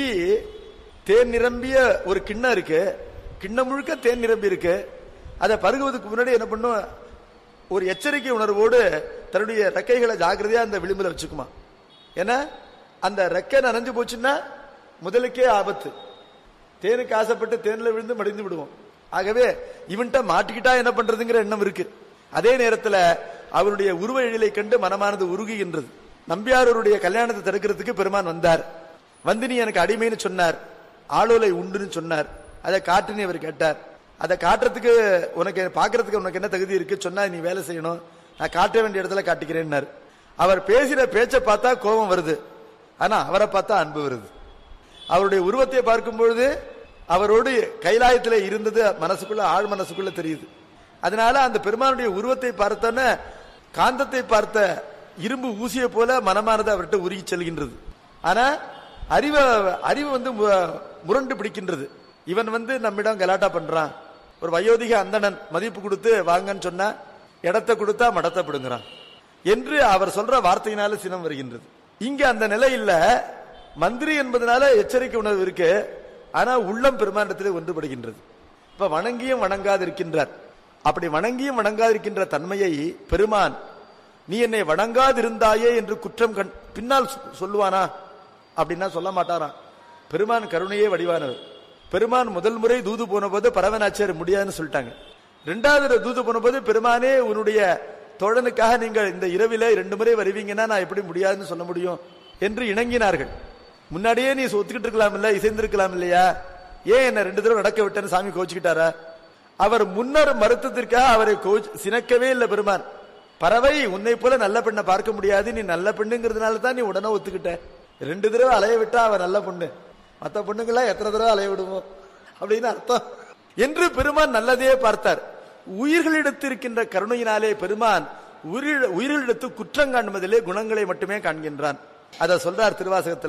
Speaker 4: தேன் நிரம்பிய ஒரு கிண்ணம் இருக்கு கிண்ணம் முழுக்க தேன் நிரம்பி இருக்கு அதை பருகுவதற்கு முன்னாடி என்ன பண்ணும் ஒரு எச்சரிக்கை உணர்வோடு தன்னுடைய ரெக்கைகளை ஜாக்கிரதையா அந்த விளிம்புல வச்சுக்குமா ஏன்னா அந்த ரெக்கை நனைஞ்சு போச்சுன்னா முதலுக்கே ஆபத்து தேனுக்கு ஆசைப்பட்டு தேன்ல விழுந்து மடிந்து விடுவோம் ஆகவே இவன்ட்ட மாட்டிக்கிட்டா என்ன பண்றதுங்கிற எண்ணம் இருக்கு அதே நேரத்துல அவருடைய உருவ எழிலை கண்டு மனமானது உருகுகின்றது நம்பியாரூருடைய கல்யாணத்தை தடுக்கிறதுக்கு பெருமான் வந்தார் வந்து நீ எனக்கு அடிமைன்னு சொன்னார் ஆளோலை உண்டுன்னு சொன்னார் அதை காட்டுன்னு இவர் கேட்டார் அதை காட்டுறதுக்கு உனக்கு பாக்குறதுக்கு உனக்கு என்ன தகுதி இருக்கு சொன்னா நீ வேலை செய்யணும் நான் காட்ட வேண்டிய இடத்துல காட்டிக்கிறேன்னார் அவர் பேசின பேச்சை பார்த்தா கோபம் வருது ஆனா அவரை பார்த்தா அன்பு வருது அவருடைய உருவத்தை பார்க்கும் பொழுது அவரோடு கைலாயத்தில் இருந்தது மனசுக்குள்ள ஆழ் மனசுக்குள்ள தெரியுது அதனால அந்த பெருமானுடைய உருவத்தை பார்த்தோன்னே காந்தத்தை பார்த்த இரும்பு ஊசியை போல மனமானது அவர்கிட்ட உருகி செல்கின்றது ஆனா அறிவை அறிவு வந்து மு- முரண்டு பிடிக்கின்றது இவன் வந்து நம்மிடம் கலாட்டா பண்றான் ஒரு வயோதிக அந்தணன் மதிப்பு கொடுத்து வாங்கன்னு சொன்னா இடத்தை கொடுத்தா மடத்தை பிடுங்குறான் என்று அவர் சொல்ற வார்த்தையினால சினம் வருகின்றது இங்க அந்த நிலை இல்ல மந்திரி என்பதனால எச்சரிக்கை உணர்வு இருக்கு ஆனா உள்ளம் பெருமாண்டத்திலே ஒன்றுபடுகின்றது இப்ப வணங்கியும் வணங்காதிருக்கின்றார் அப்படி வணங்கியும் வணங்காதிருக்கின்ற தன்மையை பெருமான் நீ என்னை வணங்காதிருந்தாயே என்று குற்றம் கண் பின்னால் சொ- சொல்லுவானா அப்படின்னா சொல்ல மாட்டாராம் பெருமான் கருணையே வடிவானவர் பெருமான் முதல் முறை தூது போன போது பரவனாச்சியார் முடியாதுன்னு சொல்லிட்டாங்க ரெண்டாவது தடவை தூது போன போது பெருமானே உன்னுடைய தோழனுக்காக நீங்கள் இந்த இரவில ரெண்டு முறை வருவீங்கன்னா நான் எப்படி முடியாதுன்னு சொல்ல முடியும் என்று இணங்கினார்கள் முன்னாடியே நீ ஒத்துக்கிட்டு இருக்கலாம் இல்ல இசைந்திருக்கலாம் இல்லையா ஏன் என்ன ரெண்டு தடவை நடக்க விட்டேன்னு சாமி கோச்சுக்கிட்டாரா அவர் முன்னர் மருத்துவத்திற்காக அவரை கோச் சினக்கவே இல்லை பெருமான் பறவை உன்னை போல நல்ல பெண்ணை பார்க்க முடியாது நீ நல்ல பெண்ணுங்கிறதுனால தான் நீ உடனே ஒத்துக்கிட்ட ரெண்டு தடவை அலைய விட்டா அவ நல்ல பொண்ணு மத்த பொண்ணுங்களா எத்தனை தடவை அலைய விடுவோம் அப்படின்னு அர்த்தம் என்று பெருமான் நல்லதே பார்த்தார் உயிர்களிடத்து இருக்கின்ற கருணையினாலே பெருமான் உயிரிழ- உயிர்களிடத்து குற்றம் காண்பதிலே குணங்களை மட்டுமே காண்கின்றான் அத சொல்றார் திருவாசகத்துல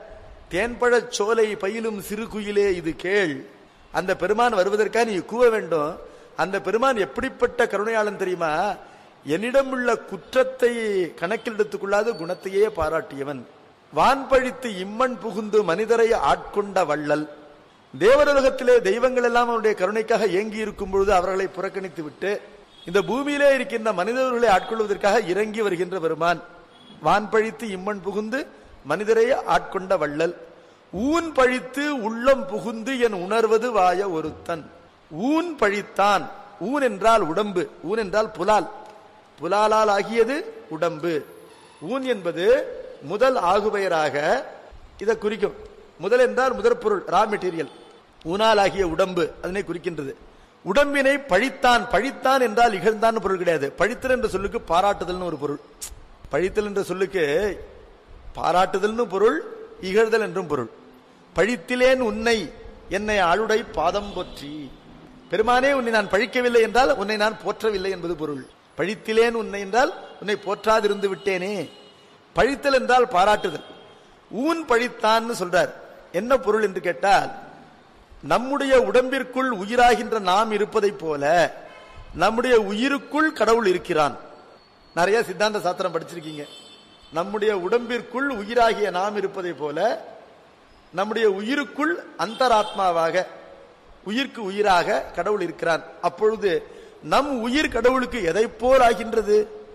Speaker 4: தேன்பழச் சோலை பயிலும் சிறு குயிலே இது கேள் அந்த பெருமான் வருவதற்காக நீ கூவ வேண்டும் அந்த பெருமான் எப்படிப்பட்ட கருணையாளன் தெரியுமா என்னிடம் உள்ள குற்றத்தை கணக்கில் எடுத்துக்கொள்ளாத குணத்தையே பாராட்டியவன் வான்பழித்து இம்மண் புகுந்து மனிதரை ஆட்கொண்ட வள்ளல் தேவருலகத்திலே தெய்வங்கள் எல்லாம் அவருடைய கருணைக்காக ஏங்கி இருக்கும் பொழுது அவர்களை புறக்கணித்து விட்டு இந்த பூமியிலே இருக்கின்ற மனிதர்களை ஆட்கொள்வதற்காக இறங்கி வருகின்ற பெருமான் வான் பழித்து இம்மண் புகுந்து மனிதரை ஆட்கொண்ட வள்ளல் ஊன் பழித்து உள்ளம் புகுந்து என் உணர்வது வாய ஒருத்தன் ஊன் பழித்தான் ஊன் என்றால் உடம்பு ஊன் என்றால் புலால் புலாலால் ஆகியது உடம்பு ஊன் என்பது முதல் ஆகுபெயராக இதை குறிக்கும் முதல் என்றால் முதற் பொருள் ரா மெட்டீரியல் ஊனால் ஆகிய உடம்பு அதனை குறிக்கின்றது உடம்பினை பழித்தான் பழித்தான் என்றால் இகழ்ந்தான் பொருள் கிடையாது பழித்தல் என்ற சொல்லுக்கு பாராட்டுதல்னு ஒரு பொருள் பழித்தல் என்ற சொல்லுக்கு பாராட்டுதல்னு பொருள் இகழ்தல் என்றும் பொருள் பழித்திலேன் உன்னை என்னை ஆளுடை பாதம் போற்றி பெருமானே உன்னை நான் பழிக்கவில்லை என்றால் உன்னை நான் போற்றவில்லை என்பது பொருள் பழித்திலேன் உன்னை என்றால் உன்னை போற்றாதிருந்து விட்டேனே பழித்தல் என்றால் பாராட்டுதல் ஊன் பழித்தான்னு சொல்றார் என்ன பொருள் என்று கேட்டால் நம்முடைய உடம்பிற்குள் உயிராகின்ற நாம் இருப்பதைப் போல நம்முடைய உயிருக்குள் கடவுள் இருக்கிறான் நிறைய சித்தாந்த சாத்திரம் படிச்சிருக்கீங்க நம்முடைய உடம்பிற்குள் உயிராகிய நாம் இருப்பதைப் போல நம்முடைய உயிருக்குள் அந்தராத்மாவாக உயிர்க்கு உயிராக கடவுள் இருக்கிறான் அப்பொழுது நம் உயிர் கடவுளுக்கு எதை போல் ஆகின்றது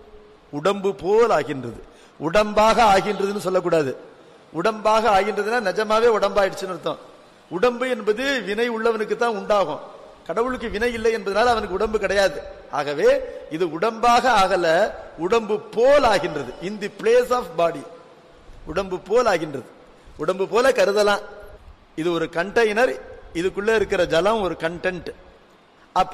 Speaker 4: உடம்பு போல் ஆகின்றது உடம்பாக ஆகின்றதுன்னு சொல்லக்கூடாது உடம்பாக ஆகின்றதுன்னா நிஜமாவே உடம்பாயிடுச்சுன்னு அர்த்தம் உடம்பு என்பது வினை உள்ளவனுக்கு தான் உண்டாகும் கடவுளுக்கு வினை இல்லை என்பதனால அவனுக்கு உடம்பு கிடையாது ஆகவே இது உடம்பாக ஆகல உடம்பு போல் ஆகின்றது இன் தி பிளேஸ் ஆஃப் பாடி உடம்பு போல் ஆகின்றது உடம்பு போல கருதலாம் இது ஒரு கண்டெய்னர் இதுக்குள்ள இருக்கிற ஜலம் ஒரு கண்டென்ட் அப்ப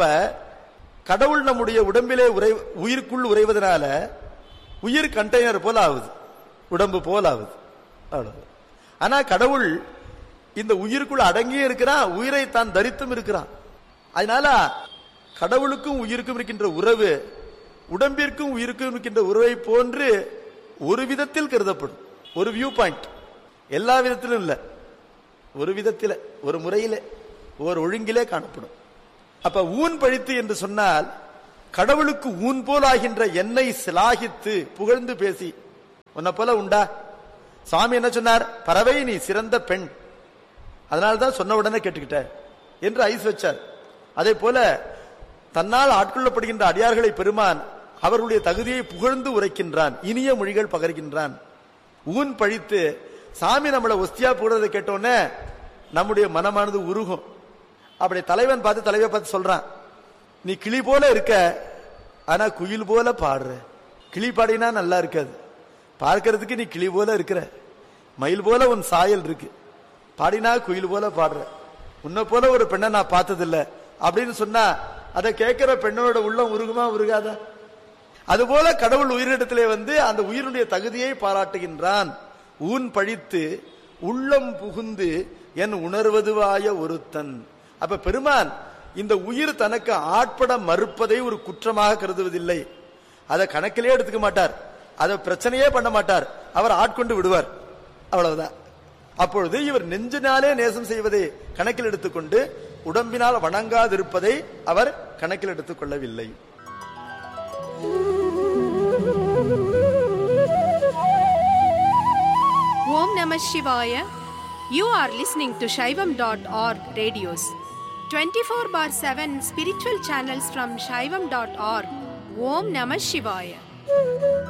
Speaker 4: கடவுள் நம்முடைய உடம்பிலே உரை உயிருக்குள் உறைவதனால உயிர் கண்டெய்னர் போல ஆகுது உடம்பு போல் ஆகுது அவ்வளவு ஆனா கடவுள் இந்த உயிருக்குள் அடங்கியே இருக்கிறான் உயிரை தான் தரித்தும் இருக்கிறான் அதனால கடவுளுக்கும் உயிருக்கும் இருக்கின்ற உறவு உடம்பிற்கும் உயிருக்கும் இருக்கின்ற உறவை போன்று ஒரு விதத்தில் கருதப்படும் ஒரு வியூ பாயிண்ட் எல்லா விதத்திலும் இல்ல ஒரு விதத்தில ஒரு முறையில ஒரு ஒழுங்கிலே காணப்படும் அப்ப ஊன் பழித்து என்று சொன்னால் கடவுளுக்கு ஊன் போலாகின்ற என்னை சிலாகித்து புகழ்ந்து பேசி உன்னை போல உண்டா சுவாமி என்ன சொன்னார் பறவை நீ சிறந்த பெண் அதனால்தான் சொன்ன உடனே கேட்டுக்கிட்ட என்று ஐஸ் வச்சார் அதே போல தன்னால் ஆட்கொள்ளப்படுகின்ற அடியார்களை பெருமான் அவர்களுடைய தகுதியை புகழ்ந்து உரைக்கின்றான் இனிய மொழிகள் பகர்கின்றான் ஊன் பழித்து சாமி நம்மளை ஒஸ்தியா போடுறதை கேட்டோன்னே நம்முடைய மனமானது உருகும் அப்படி தலைவன் பார்த்து தலைவை பார்த்து சொல்றான் நீ கிளி போல இருக்க ஆனா குயில் போல பாடுற கிளி பாடினா நல்லா இருக்காது பார்க்கறதுக்கு நீ கிளி போல இருக்கிற மயில் போல உன் சாயல் இருக்கு பாடினா குயில் போல பாடுற உன்னை போல ஒரு பெண்ணை நான் பார்த்ததில்ல அப்படின்னு சொன்னா அதை கேட்கிற பெண்ணோட உள்ளம் உருகுமா உருகாதா அதுபோல கடவுள் உயிரிடத்திலே வந்து அந்த உயிருடைய தகுதியை பாராட்டுகின்றான் ஊன் பழித்து உள்ளம் புகுந்து என் உணர்வதுவாய ஒருத்தன் அப்ப பெருமான் இந்த உயிர் தனக்கு ஆட்பட மறுப்பதை ஒரு குற்றமாக கருதுவதில்லை அதை கணக்கிலே எடுத்துக்க மாட்டார் அதை பிரச்சனையே பண்ண மாட்டார் அவர் ஆட்கொண்டு விடுவார் அவ்வளவுதான் அப்பொழுது இவர் நெஞ்சினாலே நேசம் செய்வதை கணக்கில் எடுத்துக்கொண்டு உடம்பினால் வணங்காதிருப்பதை அவர் கணக்கில் எடுத்துக் கொள்ளவில்லை
Speaker 2: Om Namah Shivaya. You are listening to Shaivam.org radios. 24 bar 7 spiritual channels from Shaivam.org. Om Namah Shivaya.